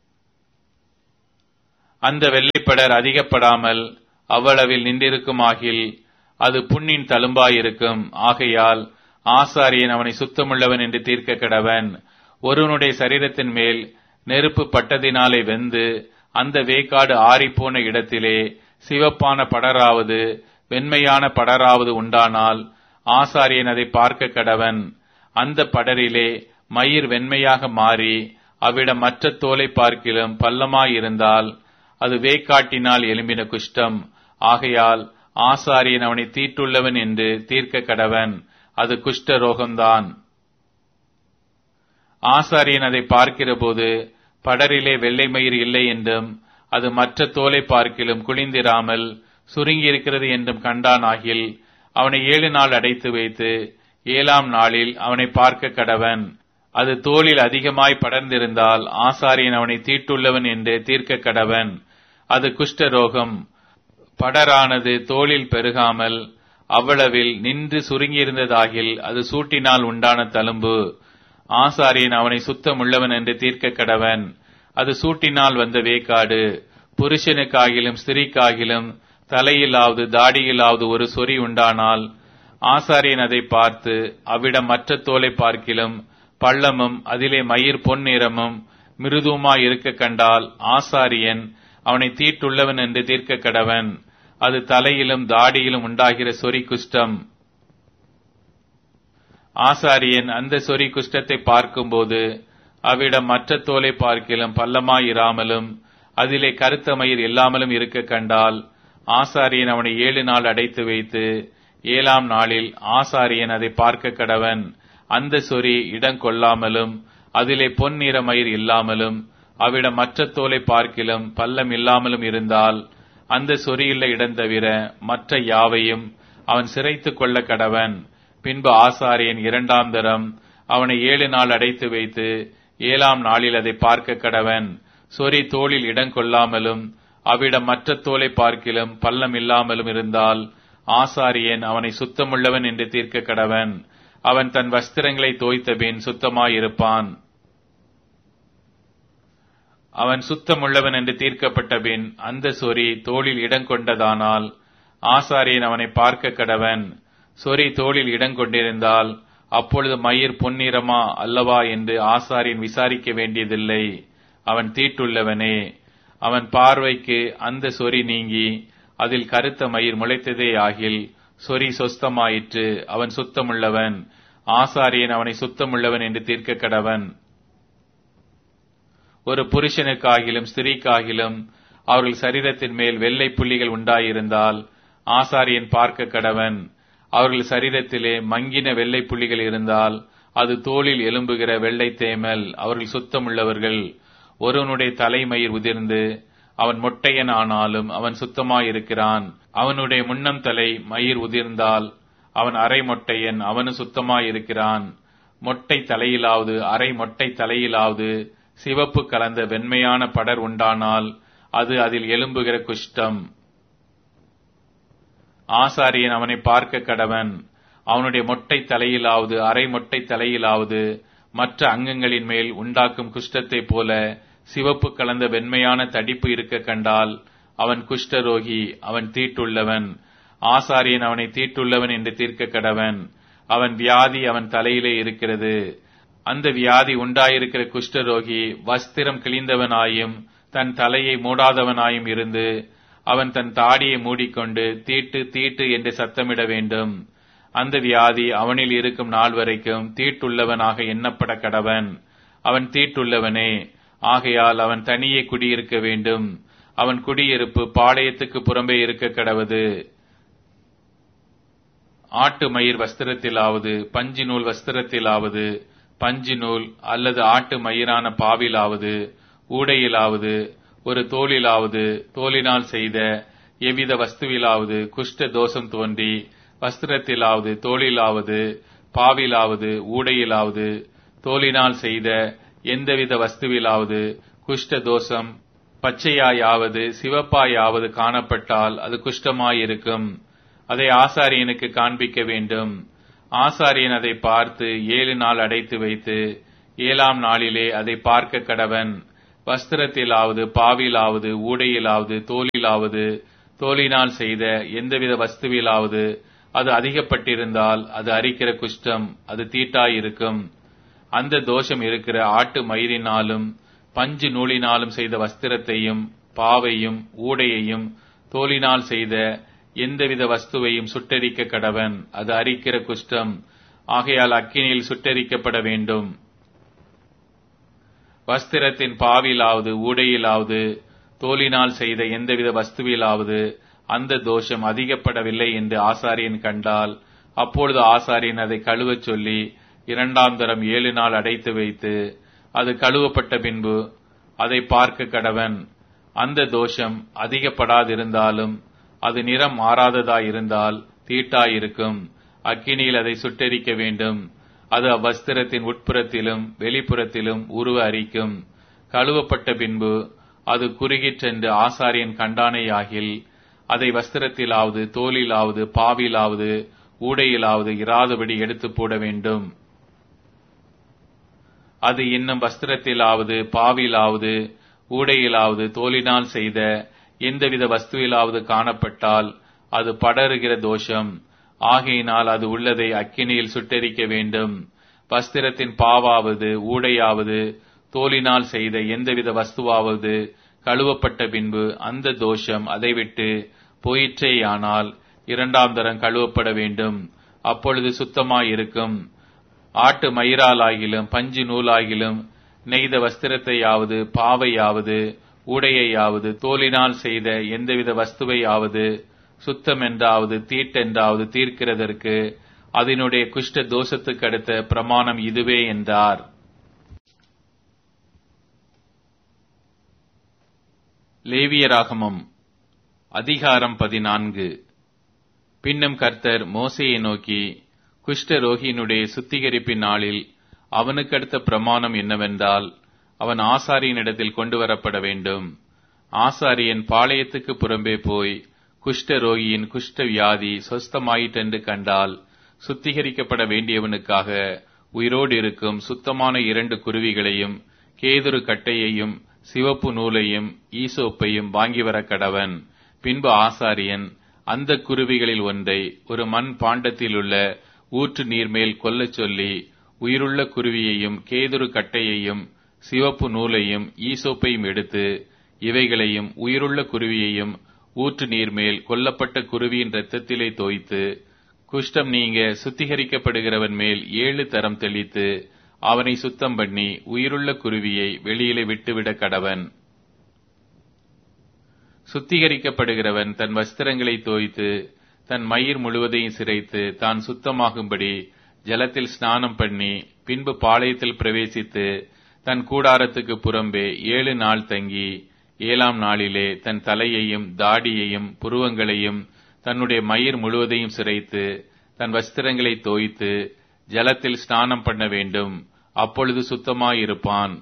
அந்த வெள்ளைப்படர் அதிகப்படாமல் அவ்வளவில் நின்றிருக்குமாகில் அது புண்ணின் தழும்பாயிருக்கும் ஆகையால் ஆசாரியன் அவனை சுத்தமுள்ளவன் என்று தீர்க்க கடவன் ஒருவனுடைய சரீரத்தின் மேல் நெருப்பு பட்டதினாலே வெந்து அந்த வேக்காடு ஆறிப்போன இடத்திலே சிவப்பான படராவது வெண்மையான படராவது உண்டானால் ஆசாரியன் அதை பார்க்க கடவன் அந்த படரிலே மயிர் வெண்மையாக மாறி அவ்விடம் மற்ற தோலை பார்க்கிலும் பள்ளமாயிருந்தால் அது வேக்காட்டினால் எழும்பின குஷ்டம் ஆகையால் ஆசாரியன் அவனை தீட்டுள்ளவன் என்று தீர்க்க கடவன் அது குஷ்ட ரோகம்தான் ஆசாரியன் அதை பார்க்கிறபோது படரிலே வெள்ளை மயிர் இல்லை என்றும் அது மற்ற தோலை பார்க்கிலும் குளிந்திராமல் சுருங்கியிருக்கிறது என்றும் கண்டானாகில் அவனை ஏழு நாள் அடைத்து வைத்து ஏழாம் நாளில் அவனை பார்க்க கடவன் அது தோளில் அதிகமாய் படர்ந்திருந்தால் ஆசாரியன் அவனை தீட்டுள்ளவன் என்று தீர்க்க கடவன் அது குஷ்ட ரோகம் படரானது தோளில் பெருகாமல் அவ்வளவில் நின்று சுருங்கியிருந்ததாகில் அது சூட்டினால் உண்டான தழும்பு ஆசாரியன் அவனை சுத்தமுள்ளவன் என்று தீர்க்க கடவன் அது சூட்டினால் வந்த வேக்காடு புருஷனுக்காகிலும் ஸ்திரீக்காகிலும் தலையிலாவது தாடியிலாவது ஒரு சொறி உண்டானால் ஆசாரியன் அதை பார்த்து அவ்விடம் மற்ற தோலை பார்க்கிலும் பள்ளமும் அதிலே மயிர் பொன் நிறமும் மிருதுமாய் இருக்க கண்டால் ஆசாரியன் அவனை தீட்டுள்ளவன் என்று தீர்க்க கடவன் அது தலையிலும் தாடியிலும் உண்டாகிற சொறி குஷ்டம் ஆசாரியன் அந்த சொறி குஷ்டத்தை பார்க்கும்போது அவ்விடம் மற்ற தோலை பார்க்கிலும் பள்ளமாயிராமலும் அதிலே கருத்த மயிர் இல்லாமலும் இருக்க கண்டால் ஆசாரியன் அவனை ஏழு நாள் அடைத்து வைத்து ஏழாம் நாளில் ஆசாரியன் அதை பார்க்க கடவன் அந்த சொறி இடம் கொள்ளாமலும் அதிலே பொன் நிற மயிர் இல்லாமலும் அவ்விடம் மற்ற தோலை பார்க்கிலும் பள்ளம் இல்லாமலும் இருந்தால் அந்த சொறியுள்ள இடம் தவிர மற்ற யாவையும் அவன் சிறைத்துக் கொள்ள கடவன் பின்பு ஆசாரியன் இரண்டாம் தரம் அவனை ஏழு நாள் அடைத்து வைத்து ஏழாம் நாளில் அதை பார்க்க கடவன் சொறி தோளில் இடம் கொள்ளாமலும் அவ்விடம் மற்ற தோலை பார்க்கிலும் பள்ளம் இல்லாமலும் இருந்தால் ஆசாரியன் அவனை சுத்தமுள்ளவன் என்று தீர்க்க கடவன் அவன் தன் வஸ்திரங்களை தோய்த்தபின் சுத்தமாயிருப்பான் அவன் சுத்தமுள்ளவன் என்று தீர்க்கப்பட்ட பின் அந்த சொறி தோளில் இடம் கொண்டதானால் ஆசாரியன் அவனை பார்க்க கடவன் சொறி தோளில் இடம் கொண்டிருந்தால் அப்பொழுது மயிர் பொன்னிறமா அல்லவா என்று ஆசாரியன் விசாரிக்க வேண்டியதில்லை அவன் தீட்டுள்ளவனே அவன் பார்வைக்கு அந்த சொறி நீங்கி அதில் கருத்த மயிர் முளைத்ததே ஆகில் சொறி சொஸ்தமாயிற்று அவன் சுத்தமுள்ளவன் ஆசாரியன் அவனை சுத்தமுள்ளவன் என்று தீர்க்க கடவன் ஒரு புருஷனுக்காகிலும் ஸ்திரீக்காகிலும் அவர்கள் சரீரத்தின் மேல் வெள்ளை புள்ளிகள் உண்டாயிருந்தால் ஆசாரியன் பார்க்க கடவன் அவர்கள் சரீரத்திலே மங்கின வெள்ளை புள்ளிகள் இருந்தால் அது தோளில் எலும்புகிற வெள்ளை தேமல் அவர்கள் சுத்தமுள்ளவர்கள் ஒருவனுடைய தலைமயிர் உதிர்ந்து அவன் மொட்டையன் ஆனாலும் அவன் சுத்தமாயிருக்கிறான் அவனுடைய முன்னம் தலை மயிர் உதிர்ந்தால் அவன் அரை மொட்டையன் அவனு சுத்தமாயிருக்கிறான் மொட்டை தலையிலாவது அரை மொட்டை தலையிலாவது சிவப்பு கலந்த வெண்மையான படர் உண்டானால் அது அதில் எலும்புகிற குஷ்டம் ஆசாரியன் அவனை பார்க்க கடவன் அவனுடைய மொட்டை தலையிலாவது அரை மொட்டை தலையிலாவது மற்ற அங்கங்களின் மேல் உண்டாக்கும் குஷ்டத்தைப் போல சிவப்பு கலந்த வெண்மையான தடிப்பு இருக்க கண்டால் அவன் குஷ்டரோகி அவன் தீட்டுள்ளவன் ஆசாரியன் அவனை தீட்டுள்ளவன் என்று தீர்க்க கடவன் அவன் வியாதி அவன் தலையிலே இருக்கிறது அந்த வியாதி உண்டாயிருக்கிற குஷ்டரோகி வஸ்திரம் கிழிந்தவனாயும் தன் தலையை மூடாதவனாயும் இருந்து அவன் தன் தாடியை மூடிக்கொண்டு தீட்டு தீட்டு என்று சத்தமிட வேண்டும் அந்த வியாதி அவனில் இருக்கும் நாள் வரைக்கும் தீட்டுள்ளவனாக எண்ணப்பட கடவன் அவன் தீட்டுள்ளவனே ஆகையால் அவன் தனியே குடியிருக்க வேண்டும் அவன் குடியிருப்பு பாளையத்துக்கு புறம்பே இருக்க கடவது ஆட்டு மயிர் வஸ்திரத்திலாவது பஞ்சு நூல் வஸ்திரத்திலாவது பஞ்சு நூல் அல்லது ஆட்டு மயிரான பாவிலாவது ஊடையிலாவது ஒரு தோளிலாவது தோலினால் செய்த எவ்வித வஸ்துவிலாவது குஷ்ட தோஷம் தோன்றி வஸ்திரத்திலாவது தோளிலாவது பாவிலாவது ஊடையிலாவது தோலினால் செய்த எந்தவித வஸ்துவிலாவது குஷ்ட தோஷம் பச்சையாயாவது சிவப்பாயாவது காணப்பட்டால் அது குஷ்டமாயிருக்கும் அதை ஆசாரியனுக்கு காண்பிக்க வேண்டும் ஆசாரியன் அதை பார்த்து ஏழு நாள் அடைத்து வைத்து ஏழாம் நாளிலே அதை பார்க்க கடவன் வஸ்திரத்திலாவது பாவிலாவது ஊடையிலாவது தோலிலாவது தோலினால் செய்த எந்தவித வஸ்துவிலாவது அது அதிகப்பட்டிருந்தால் அது அரிக்கிற குஷ்டம் அது தீட்டாயிருக்கும் அந்த தோஷம் இருக்கிற ஆட்டு மயிரினாலும் பஞ்சு நூலினாலும் செய்த வஸ்திரத்தையும் பாவையும் ஊடையையும் தோலினால் செய்த எந்தவித வஸ்துவையும் சுட்டரிக்க கடவன் அது அரிக்கிற குஷ்டம் ஆகையால் அக்கினியில் சுட்டரிக்கப்பட வேண்டும் வஸ்திரத்தின் பாவிலாவது ஊடையிலாவது தோலினால் செய்த எந்தவித வஸ்துவிலாவது அந்த தோஷம் அதிகப்படவில்லை என்று ஆசாரியன் கண்டால் அப்பொழுது ஆசாரியன் அதை கழுவச் சொல்லி இரண்டாம் தரம் ஏழு நாள் அடைத்து வைத்து அது கழுவப்பட்ட பின்பு அதை பார்க்க கடவன் அந்த தோஷம் அதிகப்படாதிருந்தாலும் அது நிறம் மாறாததாயிருந்தால் தீட்டாயிருக்கும் அக்கினியில் அதை சுட்டெரிக்க வேண்டும் அது அவ்வஸ்திரத்தின் உட்புறத்திலும் வெளிப்புறத்திலும் உருவ அரிக்கும் கழுவப்பட்ட பின்பு அது குறுகிற்றென்று ஆசாரியன் கண்டானையாகில் அதை வஸ்திரத்திலாவது தோலிலாவது பாவிலாவது ஊடையிலாவது இராதபடி எடுத்து போட வேண்டும் அது இன்னும் வஸ்திரத்திலாவது பாவிலாவது ஊடையிலாவது தோலினால் செய்த எந்தவித வஸ்துவிலாவது காணப்பட்டால் அது படருகிற தோஷம் ஆகையினால் அது உள்ளதை அக்கினியில் சுட்டெரிக்க வேண்டும் வஸ்திரத்தின் பாவாவது ஊடையாவது தோலினால் செய்த எந்தவித வஸ்துவாவது கழுவப்பட்ட பின்பு அந்த தோஷம் அதை விட்டு போயிற்றேயானால் இரண்டாம் தரம் கழுவப்பட வேண்டும் அப்பொழுது சுத்தமாயிருக்கும் ஆட்டு மயிராலாகிலும் பஞ்சு நூலாகிலும் நெய்த வஸ்திரத்தையாவது பாவையாவது உடையையாவது தோலினால் செய்த எந்தவித வஸ்துவையாவது சுத்தமென்றாவது தீட்டென்றாவது தீர்க்கிறதற்கு அதனுடைய குஷ்ட தோஷத்துக்கு அடுத்த பிரமாணம் இதுவே என்றார் லேவியராகமம் அதிகாரம் பதினான்கு பின்னும் கர்த்தர் மோசையை நோக்கி குஷ்டரோகியினுடைய சுத்திகரிப்பின் நாளில் அவனுக்கு அடுத்த பிரமாணம் என்னவென்றால் அவன் ஆசாரியனிடத்தில் கொண்டு வரப்பட வேண்டும் ஆசாரியன் பாளையத்துக்கு புறம்பே போய் குஷ்டரோகியின் குஷ்ட வியாதி சொஸ்தமாயிற்றென்று கண்டால் சுத்திகரிக்கப்பட வேண்டியவனுக்காக உயிரோடு இருக்கும் சுத்தமான இரண்டு குருவிகளையும் கேதுரு கட்டையையும் சிவப்பு நூலையும் ஈசோப்பையும் வாங்கி வர கடவன் பின்பு ஆசாரியன் அந்த குருவிகளில் ஒன்றை ஒரு மண் பாண்டத்திலுள்ள ஊற்று நீர்மேல் கொல்லச் சொல்லி உயிருள்ள குருவியையும் கேதுரு கட்டையையும் சிவப்பு நூலையும் ஈசோப்பையும் எடுத்து இவைகளையும் உயிருள்ள குருவியையும் ஊற்று நீர்மேல் கொல்லப்பட்ட குருவியின் இரத்தத்திலே தோய்த்து குஷ்டம் நீங்க சுத்திகரிக்கப்படுகிறவன் மேல் ஏழு தரம் தெளித்து அவனை சுத்தம் பண்ணி உயிருள்ள குருவியை வெளியிலே விட்டுவிட கடவன் சுத்திகரிக்கப்படுகிறவன் தன் வஸ்திரங்களை தோய்த்து தன் மயிர் முழுவதையும் சிரைத்து தான் சுத்தமாகும்படி ஜலத்தில் ஸ்நானம் பண்ணி பின்பு பாளையத்தில் பிரவேசித்து தன் கூடாரத்துக்கு புறம்பே ஏழு நாள் தங்கி ஏழாம் நாளிலே தன் தலையையும் தாடியையும் புருவங்களையும் தன்னுடைய மயிர் முழுவதையும் சிரைத்து தன் வஸ்திரங்களை தோய்த்து ஜலத்தில் ஸ்நானம் பண்ண வேண்டும் அப்பொழுது சுத்தமாயிருப்பான்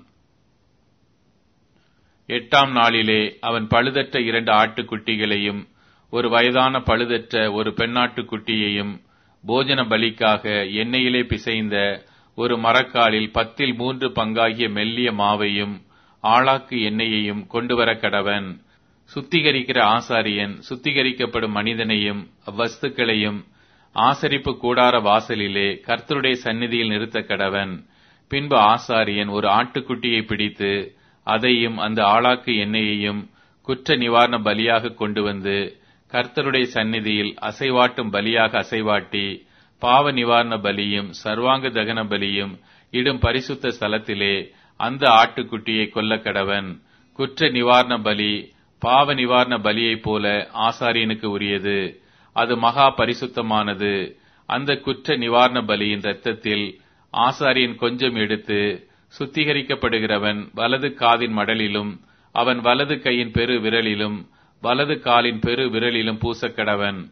எட்டாம் நாளிலே அவன் பழுதற்ற இரண்டு ஆட்டுக்குட்டிகளையும் ஒரு வயதான பழுதற்ற ஒரு பெண்ணாட்டுக்குட்டியையும் போஜன பலிக்காக எண்ணெயிலே பிசைந்த ஒரு மரக்காலில் பத்தில் மூன்று பங்காகிய மெல்லிய மாவையும் ஆளாக்கு எண்ணெயையும் கொண்டு வர கடவன் சுத்திகரிக்கிற ஆசாரியன் சுத்திகரிக்கப்படும் மனிதனையும் அவ்வஸ்துக்களையும் ஆசரிப்பு கூடார வாசலிலே கர்த்தருடைய சந்நிதியில் நிறுத்த கடவன் பின்பு ஆசாரியன் ஒரு ஆட்டுக்குட்டியை பிடித்து அதையும் அந்த ஆளாக்கு எண்ணெயையும் குற்ற நிவாரண பலியாக கொண்டு வந்து கர்த்தருடைய சந்நிதியில் அசைவாட்டும் பலியாக அசைவாட்டி பாவ நிவாரண பலியும் சர்வாங்க தகன பலியும் இடும் பரிசுத்த ஸ்தலத்திலே அந்த ஆட்டுக்குட்டியை கொல்ல கடவன் குற்ற நிவாரண பலி பாவ நிவாரண பலியைப் போல ஆசாரியனுக்கு உரியது அது மகா பரிசுத்தமானது அந்த குற்ற நிவாரண பலியின் இரத்தத்தில் ஆசாரியன் கொஞ்சம் எடுத்து சுத்திகரிக்கப்படுகிறவன் வலது காதின் மடலிலும் அவன் வலது கையின் பெரு விரலிலும் வலது காலின் பெரு விரலிலும் பூசக்கடவன்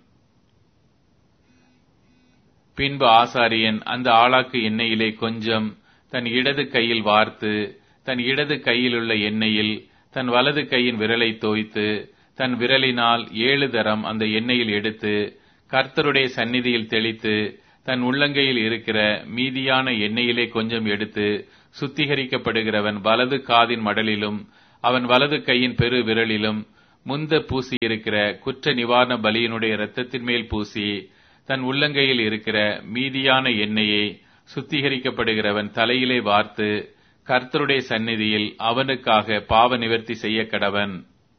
பின்பு ஆசாரியன் அந்த ஆளாக்கு எண்ணெயிலே கொஞ்சம் தன் இடது கையில் வார்த்து தன் இடது கையிலுள்ள எண்ணெயில் தன் வலது கையின் விரலை தோய்த்து தன் விரலினால் ஏழு தரம் அந்த எண்ணெயில் எடுத்து கர்த்தருடைய சந்நிதியில் தெளித்து தன் உள்ளங்கையில் இருக்கிற மீதியான எண்ணெயிலே கொஞ்சம் எடுத்து சுத்திகரிக்கப்படுகிறவன் வலது காதின் மடலிலும் அவன் வலது கையின் பெரு விரலிலும் முந்த பூசி இருக்கிற குற்ற நிவாரண பலியினுடைய இரத்தத்தின் மேல் பூசி தன் உள்ளங்கையில் இருக்கிற மீதியான எண்ணெயை சுத்திகரிக்கப்படுகிறவன் தலையிலே வார்த்து கர்த்தருடைய சந்நிதியில் அவனுக்காக பாவ நிவர்த்தி செய்ய கடவன்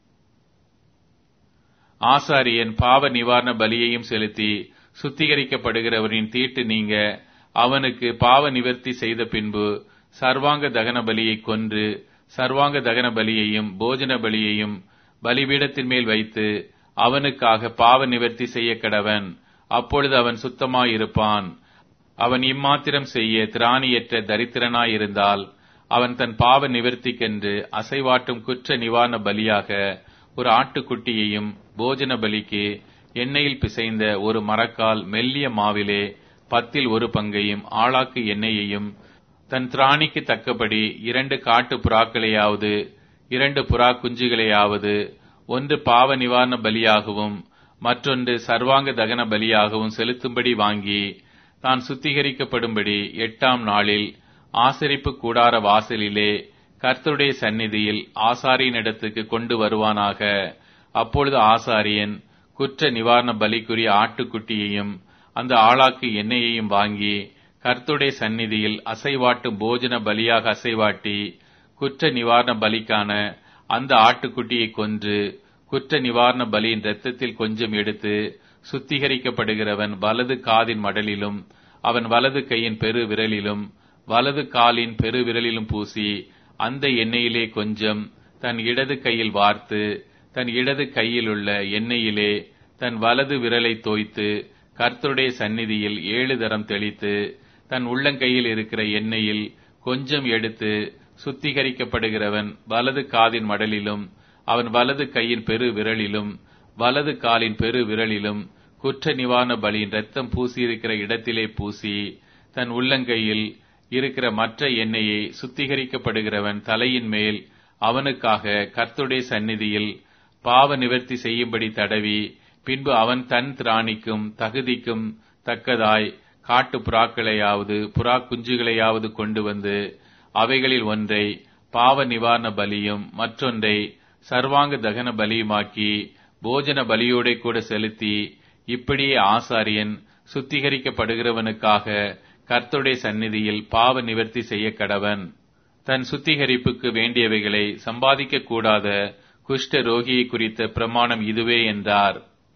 ஆசாரியன் பாவ நிவாரண பலியையும் செலுத்தி சுத்திகரிக்கப்படுகிறவரின் தீட்டு நீங்க அவனுக்கு பாவ நிவர்த்தி செய்த பின்பு சர்வாங்க தகன பலியை கொன்று சர்வாங்க தகன பலியையும் போஜன பலியையும் பலிபீடத்தின் மேல் வைத்து அவனுக்காக பாவ நிவர்த்தி செய்ய கடவன் அப்பொழுது அவன் சுத்தமாயிருப்பான் அவன் இம்மாத்திரம் செய்ய திராணியற்ற தரித்திரனாயிருந்தால் அவன் தன் பாவ நிவர்த்திக்கென்று அசைவாட்டும் குற்ற நிவாரண பலியாக ஒரு ஆட்டுக்குட்டியையும் போஜன பலிக்கு எண்ணெயில் பிசைந்த ஒரு மரக்கால் மெல்லிய மாவிலே பத்தில் ஒரு பங்கையும் ஆளாக்கு எண்ணெயையும் தன் திராணிக்கு தக்கபடி இரண்டு காட்டு புறாக்களையாவது இரண்டு புறா குஞ்சுகளையாவது ஒன்று பாவ நிவாரண பலியாகவும் மற்றொன்று சர்வாங்க தகன பலியாகவும் செலுத்தும்படி வாங்கி தான் சுத்திகரிக்கப்படும்படி எட்டாம் நாளில் ஆசரிப்பு கூடார வாசலிலே கர்த்தருடைய சந்நிதியில் ஆசாரியனிடத்துக்கு கொண்டு வருவானாக அப்பொழுது ஆசாரியன் குற்ற நிவாரண பலிக்குரிய ஆட்டுக்குட்டியையும் அந்த ஆளாக்கு எண்ணெயையும் வாங்கி கர்த்துடைய சந்நிதியில் அசைவாட்டும் போஜன பலியாக அசைவாட்டி குற்ற நிவாரண பலிக்கான அந்த ஆட்டுக்குட்டியை கொன்று குற்ற நிவாரண பலியின் இரத்தத்தில் கொஞ்சம் எடுத்து சுத்திகரிக்கப்படுகிறவன் வலது காதின் மடலிலும் அவன் வலது கையின் பெரு விரலிலும் வலது காலின் பெரு விரலிலும் பூசி அந்த எண்ணெயிலே கொஞ்சம் தன் இடது கையில் வார்த்து தன் இடது கையிலுள்ள எண்ணெயிலே தன் வலது விரலை தோய்த்து கர்த்தருடைய சந்நிதியில் ஏழு தரம் தெளித்து தன் உள்ளங்கையில் இருக்கிற எண்ணெயில் கொஞ்சம் எடுத்து சுத்திகரிக்கப்படுகிறவன் வலது காதின் மடலிலும் அவன் வலது கையின் பெரு விரலிலும் வலது காலின் பெரு விரலிலும் குற்ற நிவாரண பலியின் ரத்தம் பூசியிருக்கிற இடத்திலே பூசி தன் உள்ளங்கையில் இருக்கிற மற்ற எண்ணெயை சுத்திகரிக்கப்படுகிறவன் தலையின் மேல் அவனுக்காக கர்த்துடைய சந்நிதியில் பாவ நிவர்த்தி செய்யும்படி தடவி பின்பு அவன் தன் திராணிக்கும் தகுதிக்கும் தக்கதாய் காட்டு புறாக்களையாவது புறா குஞ்சுகளையாவது கொண்டு வந்து அவைகளில் ஒன்றை பாவ நிவாரண பலியும் மற்றொன்றை சர்வாங்க தகன பலியுமாக்கி போஜன பலியோட கூட செலுத்தி இப்படியே ஆசாரியன் சுத்திகரிக்கப்படுகிறவனுக்காக கர்த்தருடைய சந்நிதியில் பாவ நிவர்த்தி செய்ய கடவன் தன் சுத்திகரிப்புக்கு வேண்டியவைகளை சம்பாதிக்க கூடாத குஷ்ட ரோகியை குறித்த பிரமாணம் இதுவே என்றார்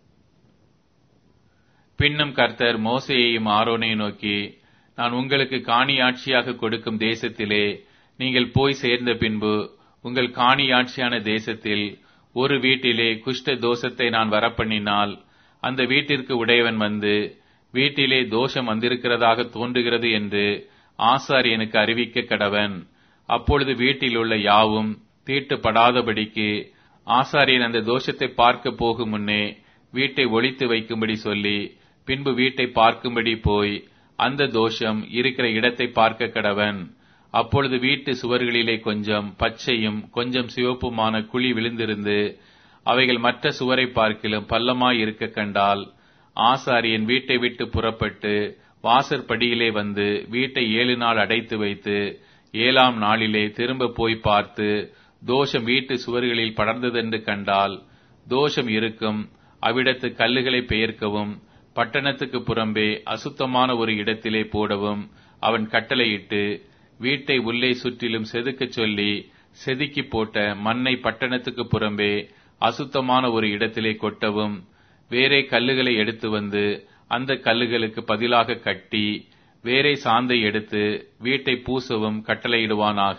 பின்னும் கர்த்தர் மோசையையும் ஆரோனையும் நோக்கி நான் உங்களுக்கு காணியாட்சியாக கொடுக்கும் தேசத்திலே நீங்கள் போய் சேர்ந்த பின்பு உங்கள் காணியாட்சியான தேசத்தில் ஒரு வீட்டிலே குஷ்ட தோஷத்தை நான் வரப்பண்ணினால் அந்த வீட்டிற்கு உடையவன் வந்து வீட்டிலே தோஷம் வந்திருக்கிறதாக தோன்றுகிறது என்று ஆசாரியனுக்கு அறிவிக்க கடவன் அப்பொழுது வீட்டில் உள்ள யாவும் தீட்டுப்படாதபடிக்கு ஆசாரியன் அந்த தோஷத்தை பார்க்க போகும் முன்னே வீட்டை ஒழித்து வைக்கும்படி சொல்லி பின்பு வீட்டை பார்க்கும்படி போய் அந்த தோஷம் இருக்கிற இடத்தை பார்க்க கடவன் அப்பொழுது வீட்டு சுவர்களிலே கொஞ்சம் பச்சையும் கொஞ்சம் சிவப்புமான குழி விழுந்திருந்து அவைகள் மற்ற சுவரை பார்க்கிலும் பள்ளமாய் இருக்க கண்டால் ஆசாரியன் வீட்டை விட்டு புறப்பட்டு வாசற்படியிலே வந்து வீட்டை ஏழு நாள் அடைத்து வைத்து ஏழாம் நாளிலே திரும்ப போய் பார்த்து தோஷம் வீட்டு சுவர்களில் படர்ந்ததென்று கண்டால் தோஷம் இருக்கும் அவ்விடத்து கல்லுகளை பெயர்க்கவும் பட்டணத்துக்கு புறம்பே அசுத்தமான ஒரு இடத்திலே போடவும் அவன் கட்டளையிட்டு வீட்டை உள்ளே சுற்றிலும் செதுக்கச் சொல்லி செதுக்கி போட்ட மண்ணை பட்டணத்துக்கு புறம்பே அசுத்தமான ஒரு இடத்திலே கொட்டவும் வேறே கல்லுகளை எடுத்து வந்து அந்த கல்லுகளுக்கு பதிலாக கட்டி வேறே சாந்தை எடுத்து வீட்டை பூசவும் கட்டளையிடுவானாக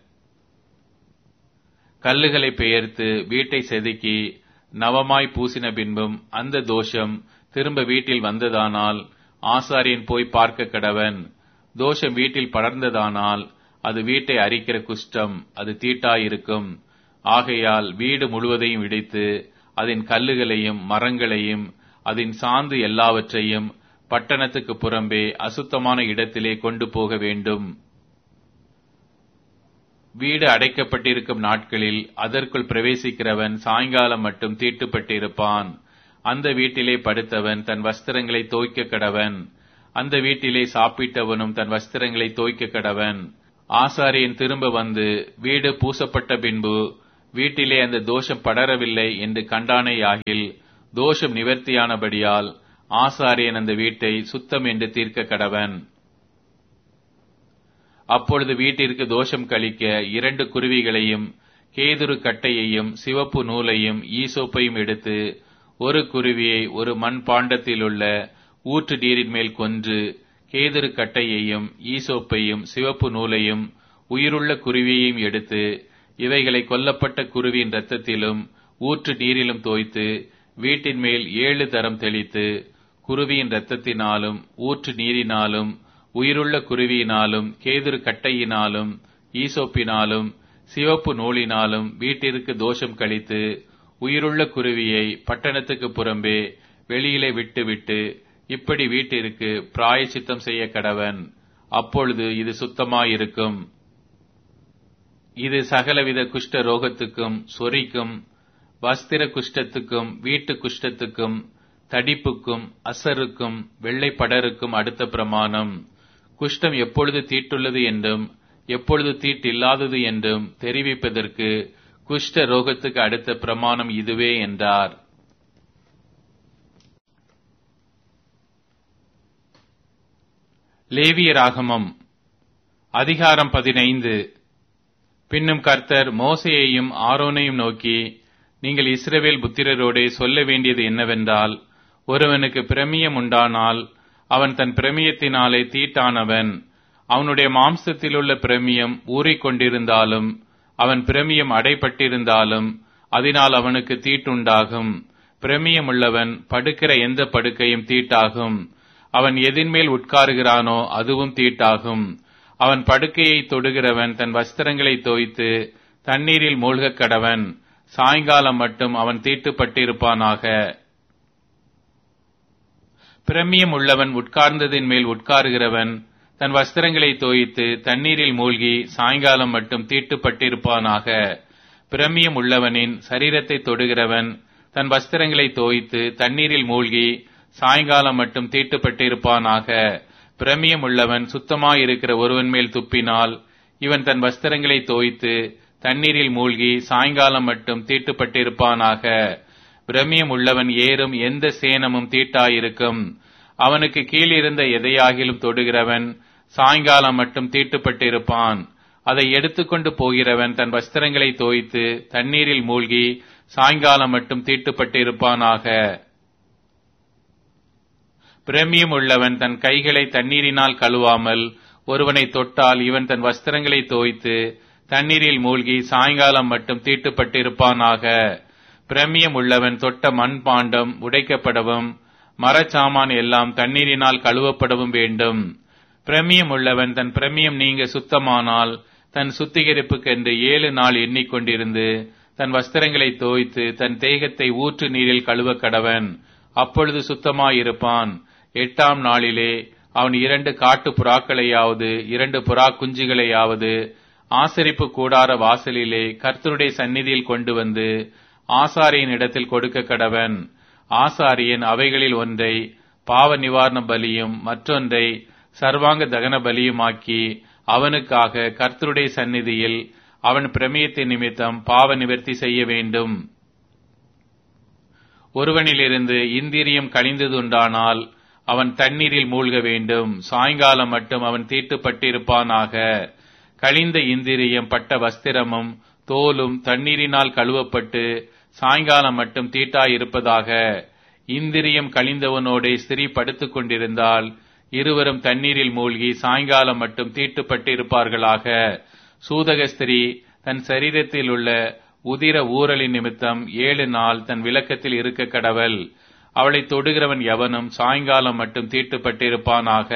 கல்லுகளை பெயர்த்து வீட்டை செதுக்கி நவமாய் பூசின பின்பும் அந்த தோஷம் திரும்ப வீட்டில் வந்ததானால் ஆசாரியன் போய் பார்க்க கடவன் தோஷம் வீட்டில் படர்ந்ததானால் அது வீட்டை அரிக்கிற குஷ்டம் அது தீட்டாயிருக்கும் ஆகையால் வீடு முழுவதையும் இடித்து அதன் கல்லுகளையும் மரங்களையும் அதன் சாந்து எல்லாவற்றையும் பட்டணத்துக்கு புறம்பே அசுத்தமான இடத்திலே கொண்டு போக வேண்டும் வீடு அடைக்கப்பட்டிருக்கும் நாட்களில் அதற்குள் பிரவேசிக்கிறவன் சாயங்காலம் மட்டும் தீட்டுப்பட்டிருப்பான் அந்த வீட்டிலே படுத்தவன் தன் வஸ்திரங்களை தோய்க்க கடவன் அந்த வீட்டிலே சாப்பிட்டவனும் தன் வஸ்திரங்களை தோய்க்க கடவன் ஆசாரியன் திரும்ப வந்து வீடு பூசப்பட்ட பின்பு வீட்டிலே அந்த தோஷம் படரவில்லை என்று கண்டானேயாகில் தோஷம் நிவர்த்தியானபடியால் ஆசாரியன் அந்த வீட்டை சுத்தம் என்று தீர்க்க கடவன் அப்பொழுது வீட்டிற்கு தோஷம் கழிக்க இரண்டு குருவிகளையும் கேதுரு கட்டையையும் சிவப்பு நூலையும் ஈசோப்பையும் எடுத்து ஒரு குருவியை ஒரு மண் பாண்டத்திலுள்ள ஊற்று நீரின் மேல் கொன்று கேதுரு கட்டையையும் ஈசோப்பையும் சிவப்பு நூலையும் உயிருள்ள குருவியையும் எடுத்து இவைகளை கொல்லப்பட்ட குருவியின் இரத்தத்திலும் ஊற்று நீரிலும் தோய்த்து வீட்டின் மேல் ஏழு தரம் தெளித்து குருவியின் இரத்தத்தினாலும் ஊற்று நீரினாலும் உயிருள்ள குருவியினாலும் கேதுரு கட்டையினாலும் ஈசோப்பினாலும் சிவப்பு நூலினாலும் வீட்டிற்கு தோஷம் கழித்து உயிருள்ள குருவியை பட்டணத்துக்கு புறம்பே வெளியிலே விட்டுவிட்டு இப்படி வீட்டிற்கு பிராயச்சித்தம் செய்ய கடவன் அப்பொழுது இது சுத்தமாயிருக்கும் இது சகலவித குஷ்ட ரோகத்துக்கும் சொறிக்கும் வஸ்திர குஷ்டத்துக்கும் வீட்டு குஷ்டத்துக்கும் தடிப்புக்கும் அசருக்கும் வெள்ளை படருக்கும் அடுத்த பிரமாணம் குஷ்டம் எப்பொழுது தீட்டுள்ளது என்றும் எப்பொழுது தீட்டில்லாதது என்றும் தெரிவிப்பதற்கு குஷ்ட ரோகத்துக்கு அடுத்த பிரமாணம் இதுவே என்றார் லேவியராகமம் அதிகாரம் பதினைந்து பின்னும் கர்த்தர் மோசையையும் ஆரோனையும் நோக்கி நீங்கள் இஸ்ரவேல் புத்திரரோடே சொல்ல வேண்டியது என்னவென்றால் ஒருவனுக்கு பிரமியம் உண்டானால் அவன் தன் பிரமியத்தினாலே தீட்டானவன் அவனுடைய மாம்சத்திலுள்ள பிரமியம் ஊறிக்கொண்டிருந்தாலும் அவன் பிரமியம் அடைப்பட்டிருந்தாலும் அதனால் அவனுக்கு தீட்டுண்டாகும் பிரமியம் உள்ளவன் படுக்கிற எந்த படுக்கையும் தீட்டாகும் அவன் எதின்மேல் உட்காருகிறானோ அதுவும் தீட்டாகும் அவன் படுக்கையை தொடுகிறவன் தன் வஸ்திரங்களை தோய்த்து தண்ணீரில் மூழ்கக் கடவன் சாயங்காலம் மட்டும் அவன் தீட்டுப்பட்டிருப்பானாக பிரமியம் உள்ளவன் உட்கார்ந்ததின் மேல் உட்காருகிறவன் தன் வஸ்திரங்களை தோய்த்து தண்ணீரில் மூழ்கி சாயங்காலம் மட்டும் தீட்டுப்பட்டிருப்பானாக பிரமியம் உள்ளவனின் சரீரத்தை தொடுகிறவன் தன் வஸ்திரங்களை தோய்த்து தண்ணீரில் மூழ்கி சாயங்காலம் மட்டும் தீட்டுப்பட்டிருப்பானாக பிரமியம் உள்ளவன் சுத்தமாயிருக்கிற ஒருவன் மேல் துப்பினால் இவன் தன் வஸ்திரங்களை தோய்த்து தண்ணீரில் மூழ்கி சாயங்காலம் மட்டும் தீட்டுப்பட்டிருப்பானாக பிரமியம் உள்ளவன் ஏறும் எந்த சேனமும் தீட்டாயிருக்கும் அவனுக்கு கீழிருந்த எதையாகிலும் தொடுகிறவன் சாயங்காலம் மட்டும் தீட்டுப்பட்டிருப்பான் அதை எடுத்துக்கொண்டு போகிறவன் தன் வஸ்திரங்களை தோய்த்து தண்ணீரில் மூழ்கி சாயங்காலம் மட்டும் தீட்டுப்பட்டிருப்பானாக பிரமியம் உள்ளவன் தன் கைகளை தண்ணீரினால் கழுவாமல் ஒருவனை தொட்டால் இவன் தன் வஸ்திரங்களை தோய்த்து தண்ணீரில் மூழ்கி சாயங்காலம் மட்டும் தீட்டுப்பட்டிருப்பானாக பிரமியம் உள்ளவன் தொட்ட மண் பாண்டம் உடைக்கப்படவும் மரச்சாமான் எல்லாம் தண்ணீரினால் கழுவப்படவும் வேண்டும் பிரமியம் உள்ளவன் தன் பிரமியம் நீங்க சுத்தமானால் தன் சுத்திகரிப்புக்கென்று ஏழு நாள் எண்ணிக்கொண்டிருந்து தன் வஸ்திரங்களை தோய்த்து தன் தேகத்தை ஊற்று நீரில் கழுவ கடவன் அப்பொழுது சுத்தமாயிருப்பான் எட்டாம் நாளிலே அவன் இரண்டு காட்டு புறாக்களையாவது இரண்டு புறா குஞ்சுகளையாவது ஆசரிப்பு கூடார வாசலிலே கர்த்தருடைய சந்நிதியில் கொண்டு வந்து ஆசாரியின் இடத்தில் கொடுக்க கடவன் ஆசாரியன் அவைகளில் ஒன்றை பாவ நிவாரண பலியும் மற்றொன்றை சர்வாங்க தகன பலியுமாக்கி அவனுக்காக கர்த்தருடைய சந்நிதியில் அவன் பிரமியத்தின் நிமித்தம் பாவ நிவர்த்தி செய்ய வேண்டும் ஒருவனிலிருந்து இந்திரியம் கழிந்ததுண்டானால் அவன் தண்ணீரில் மூழ்க வேண்டும் சாயங்காலம் மட்டும் அவன் தீட்டுப்பட்டிருப்பானாக கழிந்த இந்திரியம் பட்ட வஸ்திரமும் தோலும் தண்ணீரினால் கழுவப்பட்டு சாயங்காலம் மட்டும் தீட்டாயிருப்பதாக இந்திரியம் கழிந்தவனோடே ஸ்திரீ படுத்துக் கொண்டிருந்தால் இருவரும் தண்ணீரில் மூழ்கி சாயங்காலம் மட்டும் தீட்டுப்பட்டிருப்பார்களாக சூதக ஸ்திரீ தன் சரீரத்தில் உள்ள உதிர ஊரலின் நிமித்தம் ஏழு நாள் தன் விளக்கத்தில் இருக்க கடவள் அவளை தொடுகிறவன் எவனும் சாயங்காலம் மட்டும் தீட்டுப்பட்டிருப்பானாக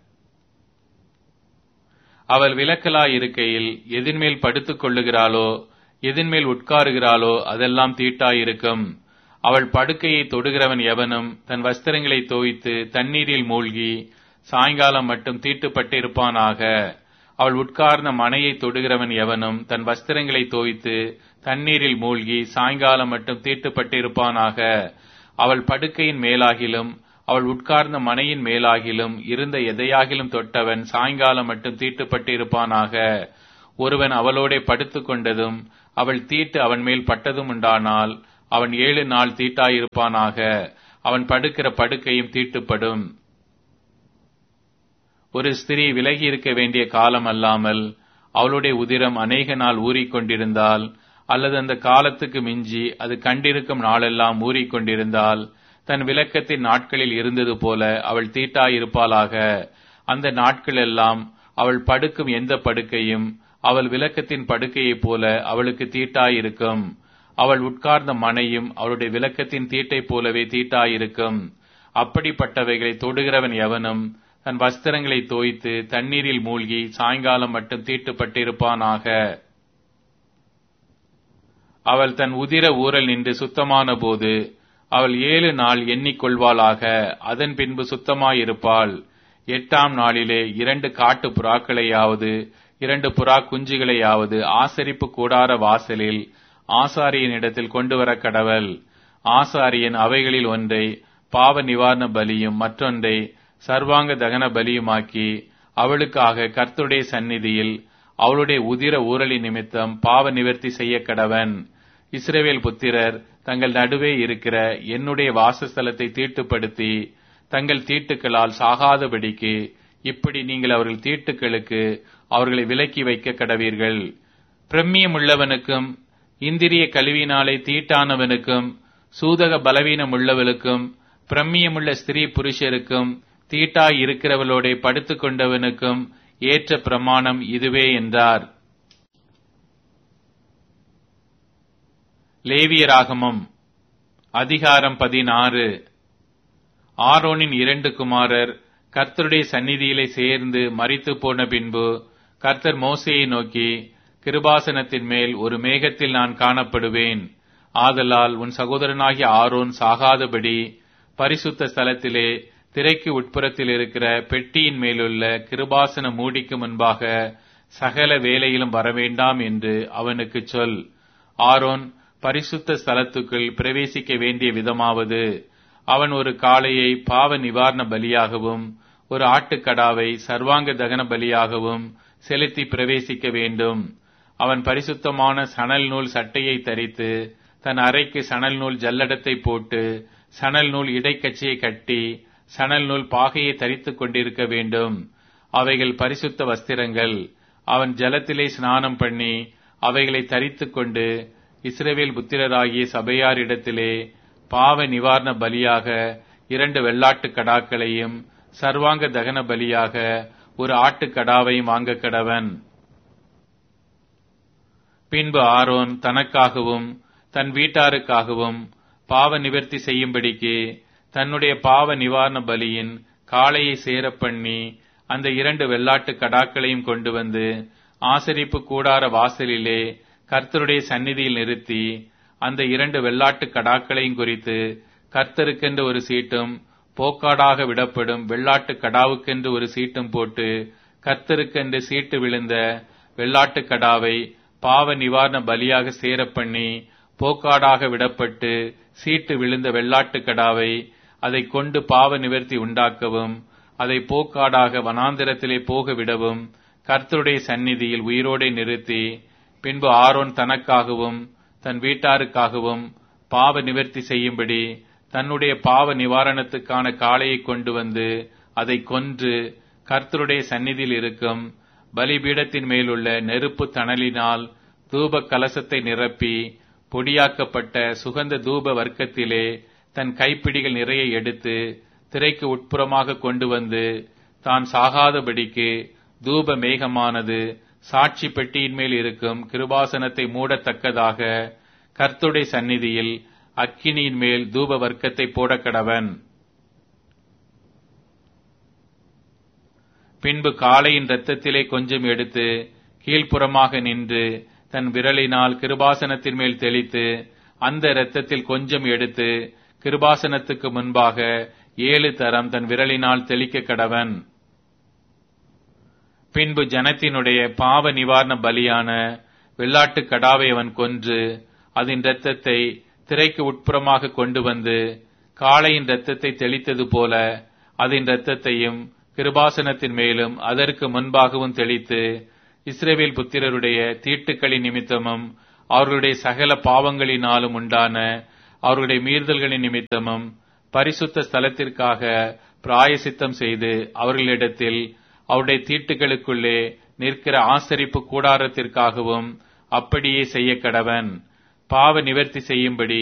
அவள் விளக்கலாய் இருக்கையில் எதின்மேல் படுத்துக் கொள்ளுகிறாளோ எதின்மேல் உட்காருகிறாளோ அதெல்லாம் தீட்டாயிருக்கும் அவள் படுக்கையை தொடுகிறவன் எவனும் தன் வஸ்திரங்களை தோய்த்து தண்ணீரில் மூழ்கி சாயங்காலம் மட்டும் தீட்டுப்பட்டிருப்பானாக அவள் உட்கார்ந்த மனையை தொடுகிறவன் எவனும் தன் வஸ்திரங்களை தோய்த்து தண்ணீரில் மூழ்கி சாயங்காலம் மட்டும் தீட்டுப்பட்டிருப்பானாக அவள் படுக்கையின் மேலாகிலும் அவள் உட்கார்ந்த மனையின் மேலாகிலும் இருந்த எதையாகிலும் தொட்டவன் சாயங்காலம் மட்டும் தீட்டுப்பட்டு இருப்பானாக ஒருவன் அவளோடே படுத்துக் கொண்டதும் அவள் தீட்டு அவன் மேல் பட்டதும் உண்டானால் அவன் ஏழு நாள் தீட்டாயிருப்பானாக அவன் படுக்கிற படுக்கையும் தீட்டுப்படும் ஒரு ஸ்திரீ விலகி இருக்க வேண்டிய காலம் அல்லாமல் அவளுடைய உதிரம் அநேக நாள் ஊறிக்கொண்டிருந்தால் அல்லது அந்த காலத்துக்கு மிஞ்சி அது கண்டிருக்கும் நாளெல்லாம் ஊறிக்கொண்டிருந்தால் தன் விளக்கத்தின் நாட்களில் இருந்தது போல அவள் தீட்டாயிருப்பாளாக அந்த நாட்களெல்லாம் அவள் படுக்கும் எந்த படுக்கையும் அவள் விளக்கத்தின் படுக்கையைப் போல அவளுக்கு தீட்டாயிருக்கும் அவள் உட்கார்ந்த மனையும் அவளுடைய விளக்கத்தின் தீட்டைப் போலவே தீட்டாயிருக்கும் அப்படிப்பட்டவைகளை தொடுகிறவன் எவனும் தன் வஸ்திரங்களை தோய்த்து தண்ணீரில் மூழ்கி சாயங்காலம் மட்டும் தீட்டுப்பட்டிருப்பானாக அவள் தன் உதிர ஊரல் நின்று சுத்தமான போது அவள் ஏழு நாள் எண்ணிக்கொள்வாளாக அதன் பின்பு சுத்தமாயிருப்பாள் எட்டாம் நாளிலே இரண்டு காட்டு புறாக்களையாவது இரண்டு புறா குஞ்சுகளையாவது ஆசரிப்பு கூடார வாசலில் ஆசாரியனிடத்தில் கொண்டு வர கடவள் ஆசாரியன் அவைகளில் ஒன்றை பாவ நிவாரண பலியும் மற்றொன்றை சர்வாங்க தகன பலியுமாக்கி அவளுக்காக கர்த்தருடைய சந்நிதியில் அவளுடைய உதிர ஊரலி நிமித்தம் பாவ நிவர்த்தி செய்ய கடவன் இஸ்ரவேல் புத்திரர் தங்கள் நடுவே இருக்கிற என்னுடைய வாசஸ்தலத்தை தீட்டுப்படுத்தி தங்கள் தீட்டுக்களால் சாகாதபடிக்கு இப்படி நீங்கள் அவர்கள் தீட்டுக்களுக்கு அவர்களை விலக்கி வைக்க கடவீர்கள் பிரம்மியம் உள்ளவனுக்கும் இந்திரிய கழிவினாலே தீட்டானவனுக்கும் சூதக பலவீனம் உள்ளவளுக்கும் பிரம்மியமுள்ள ஸ்திரீ புருஷருக்கும் தீட்டாய் இருக்கிறவளோட படுத்துக் கொண்டவனுக்கும் ஏற்ற பிரமாணம் இதுவே என்றார் லேவியராகமம் அதிகாரம் பதினாறு ஆரோனின் இரண்டு குமாரர் கர்த்தருடைய சந்நிதியிலே சேர்ந்து மறித்து போன பின்பு கர்த்தர் மோசையை நோக்கி கிருபாசனத்தின் மேல் ஒரு மேகத்தில் நான் காணப்படுவேன் ஆதலால் உன் சகோதரனாகிய ஆரோன் சாகாதபடி பரிசுத்த ஸ்தலத்திலே திரைக்கு உட்புறத்தில் இருக்கிற பெட்டியின் மேலுள்ள கிருபாசன மூடிக்கு முன்பாக சகல வேலையிலும் வரவேண்டாம் என்று அவனுக்கு சொல் ஆரோன் பரிசுத்த ஸ்தலத்துக்குள் பிரவேசிக்க வேண்டிய விதமாவது அவன் ஒரு காளையை பாவ நிவாரண பலியாகவும் ஒரு ஆட்டுக்கடாவை சர்வாங்க தகன பலியாகவும் செலுத்தி பிரவேசிக்க வேண்டும் அவன் பரிசுத்தமான சணல் நூல் சட்டையை தரித்து தன் அறைக்கு சணல் நூல் ஜல்லடத்தை போட்டு சணல் நூல் இடைக்கச்சியை கட்டி சணல் நூல் பாகையை தரித்துக் கொண்டிருக்க வேண்டும் அவைகள் பரிசுத்த வஸ்திரங்கள் அவன் ஜலத்திலே ஸ்நானம் பண்ணி அவைகளை தரித்துக் கொண்டு இஸ்ரவேல் புத்திரராகிய சபையாரிடத்திலே பாவ நிவாரண பலியாக இரண்டு வெள்ளாட்டு கடாக்களையும் சர்வாங்க தகன பலியாக ஒரு ஆட்டுக்கடாவையும் வாங்க கடவன் பின்பு ஆரோன் தனக்காகவும் தன் வீட்டாருக்காகவும் பாவ நிவர்த்தி செய்யும்படிக்கு தன்னுடைய பாவ நிவாரண பலியின் காளையை சேரப் பண்ணி அந்த இரண்டு வெள்ளாட்டு கடாக்களையும் கொண்டு வந்து ஆசரிப்பு கூடார வாசலிலே கர்த்தருடைய சந்நிதியில் நிறுத்தி அந்த இரண்டு வெள்ளாட்டு கடாக்களையும் குறித்து கர்த்தருக்கென்று ஒரு சீட்டும் போக்காடாக விடப்படும் வெள்ளாட்டு கடாவுக்கென்று ஒரு சீட்டும் போட்டு கர்த்தருக்கென்று சீட்டு விழுந்த வெள்ளாட்டு கடாவை பாவ நிவாரண பலியாக சேரப் பண்ணி போக்காடாக விடப்பட்டு சீட்டு விழுந்த வெள்ளாட்டு கடாவை அதை கொண்டு பாவ நிவர்த்தி உண்டாக்கவும் அதை போக்காடாக வனாந்திரத்திலே போக விடவும் கர்த்தருடைய சந்நிதியில் உயிரோடே நிறுத்தி பின்பு ஆரோன் தனக்காகவும் தன் வீட்டாருக்காகவும் பாவ நிவர்த்தி செய்யும்படி தன்னுடைய பாவ நிவாரணத்துக்கான காளையை கொண்டு வந்து அதை கொன்று கர்த்தருடைய சந்நிதியில் இருக்கும் பலிபீடத்தின் மேலுள்ள நெருப்பு தணலினால் தூப கலசத்தை நிரப்பி பொடியாக்கப்பட்ட சுகந்த தூப வர்க்கத்திலே தன் கைப்பிடிகள் நிறைய எடுத்து திரைக்கு உட்புறமாக கொண்டு வந்து தான் சாகாதபடிக்கு தூப மேகமானது சாட்சி பெட்டியின் மேல் இருக்கும் கிருபாசனத்தை மூடத்தக்கதாக கர்த்துடைய சந்நிதியில் அக்கினியின் மேல் தூப வர்க்கத்தை போட கடவன் பின்பு காளையின் இரத்தத்திலே கொஞ்சம் எடுத்து கீழ்ப்புறமாக நின்று தன் விரலினால் கிருபாசனத்தின் மேல் தெளித்து அந்த இரத்தத்தில் கொஞ்சம் எடுத்து கிருபாசனத்துக்கு முன்பாக ஏழு தரம் தன் விரலினால் தெளிக்க கடவன் பின்பு ஜனத்தினுடைய பாவ நிவாரண பலியான வெள்ளாட்டு கடாவை அவன் கொன்று அதன் இரத்தத்தை திரைக்கு உட்புறமாக கொண்டு வந்து காளையின் இரத்தத்தை தெளித்தது போல அதன் இரத்தத்தையும் கிருபாசனத்தின் மேலும் அதற்கு முன்பாகவும் தெளித்து இஸ்ரேவேல் புத்திரருடைய தீட்டுக்களின் நிமித்தமும் அவர்களுடைய சகல பாவங்களினாலும் உண்டான அவர்களுடைய மீறுதல்களின் நிமித்தமும் பரிசுத்த ஸ்தலத்திற்காக பிராயசித்தம் செய்து அவர்களிடத்தில் அவருடைய தீட்டுகளுக்குள்ளே நிற்கிற ஆசரிப்பு கூடாரத்திற்காகவும் அப்படியே செய்ய கடவன் பாவ நிவர்த்தி செய்யும்படி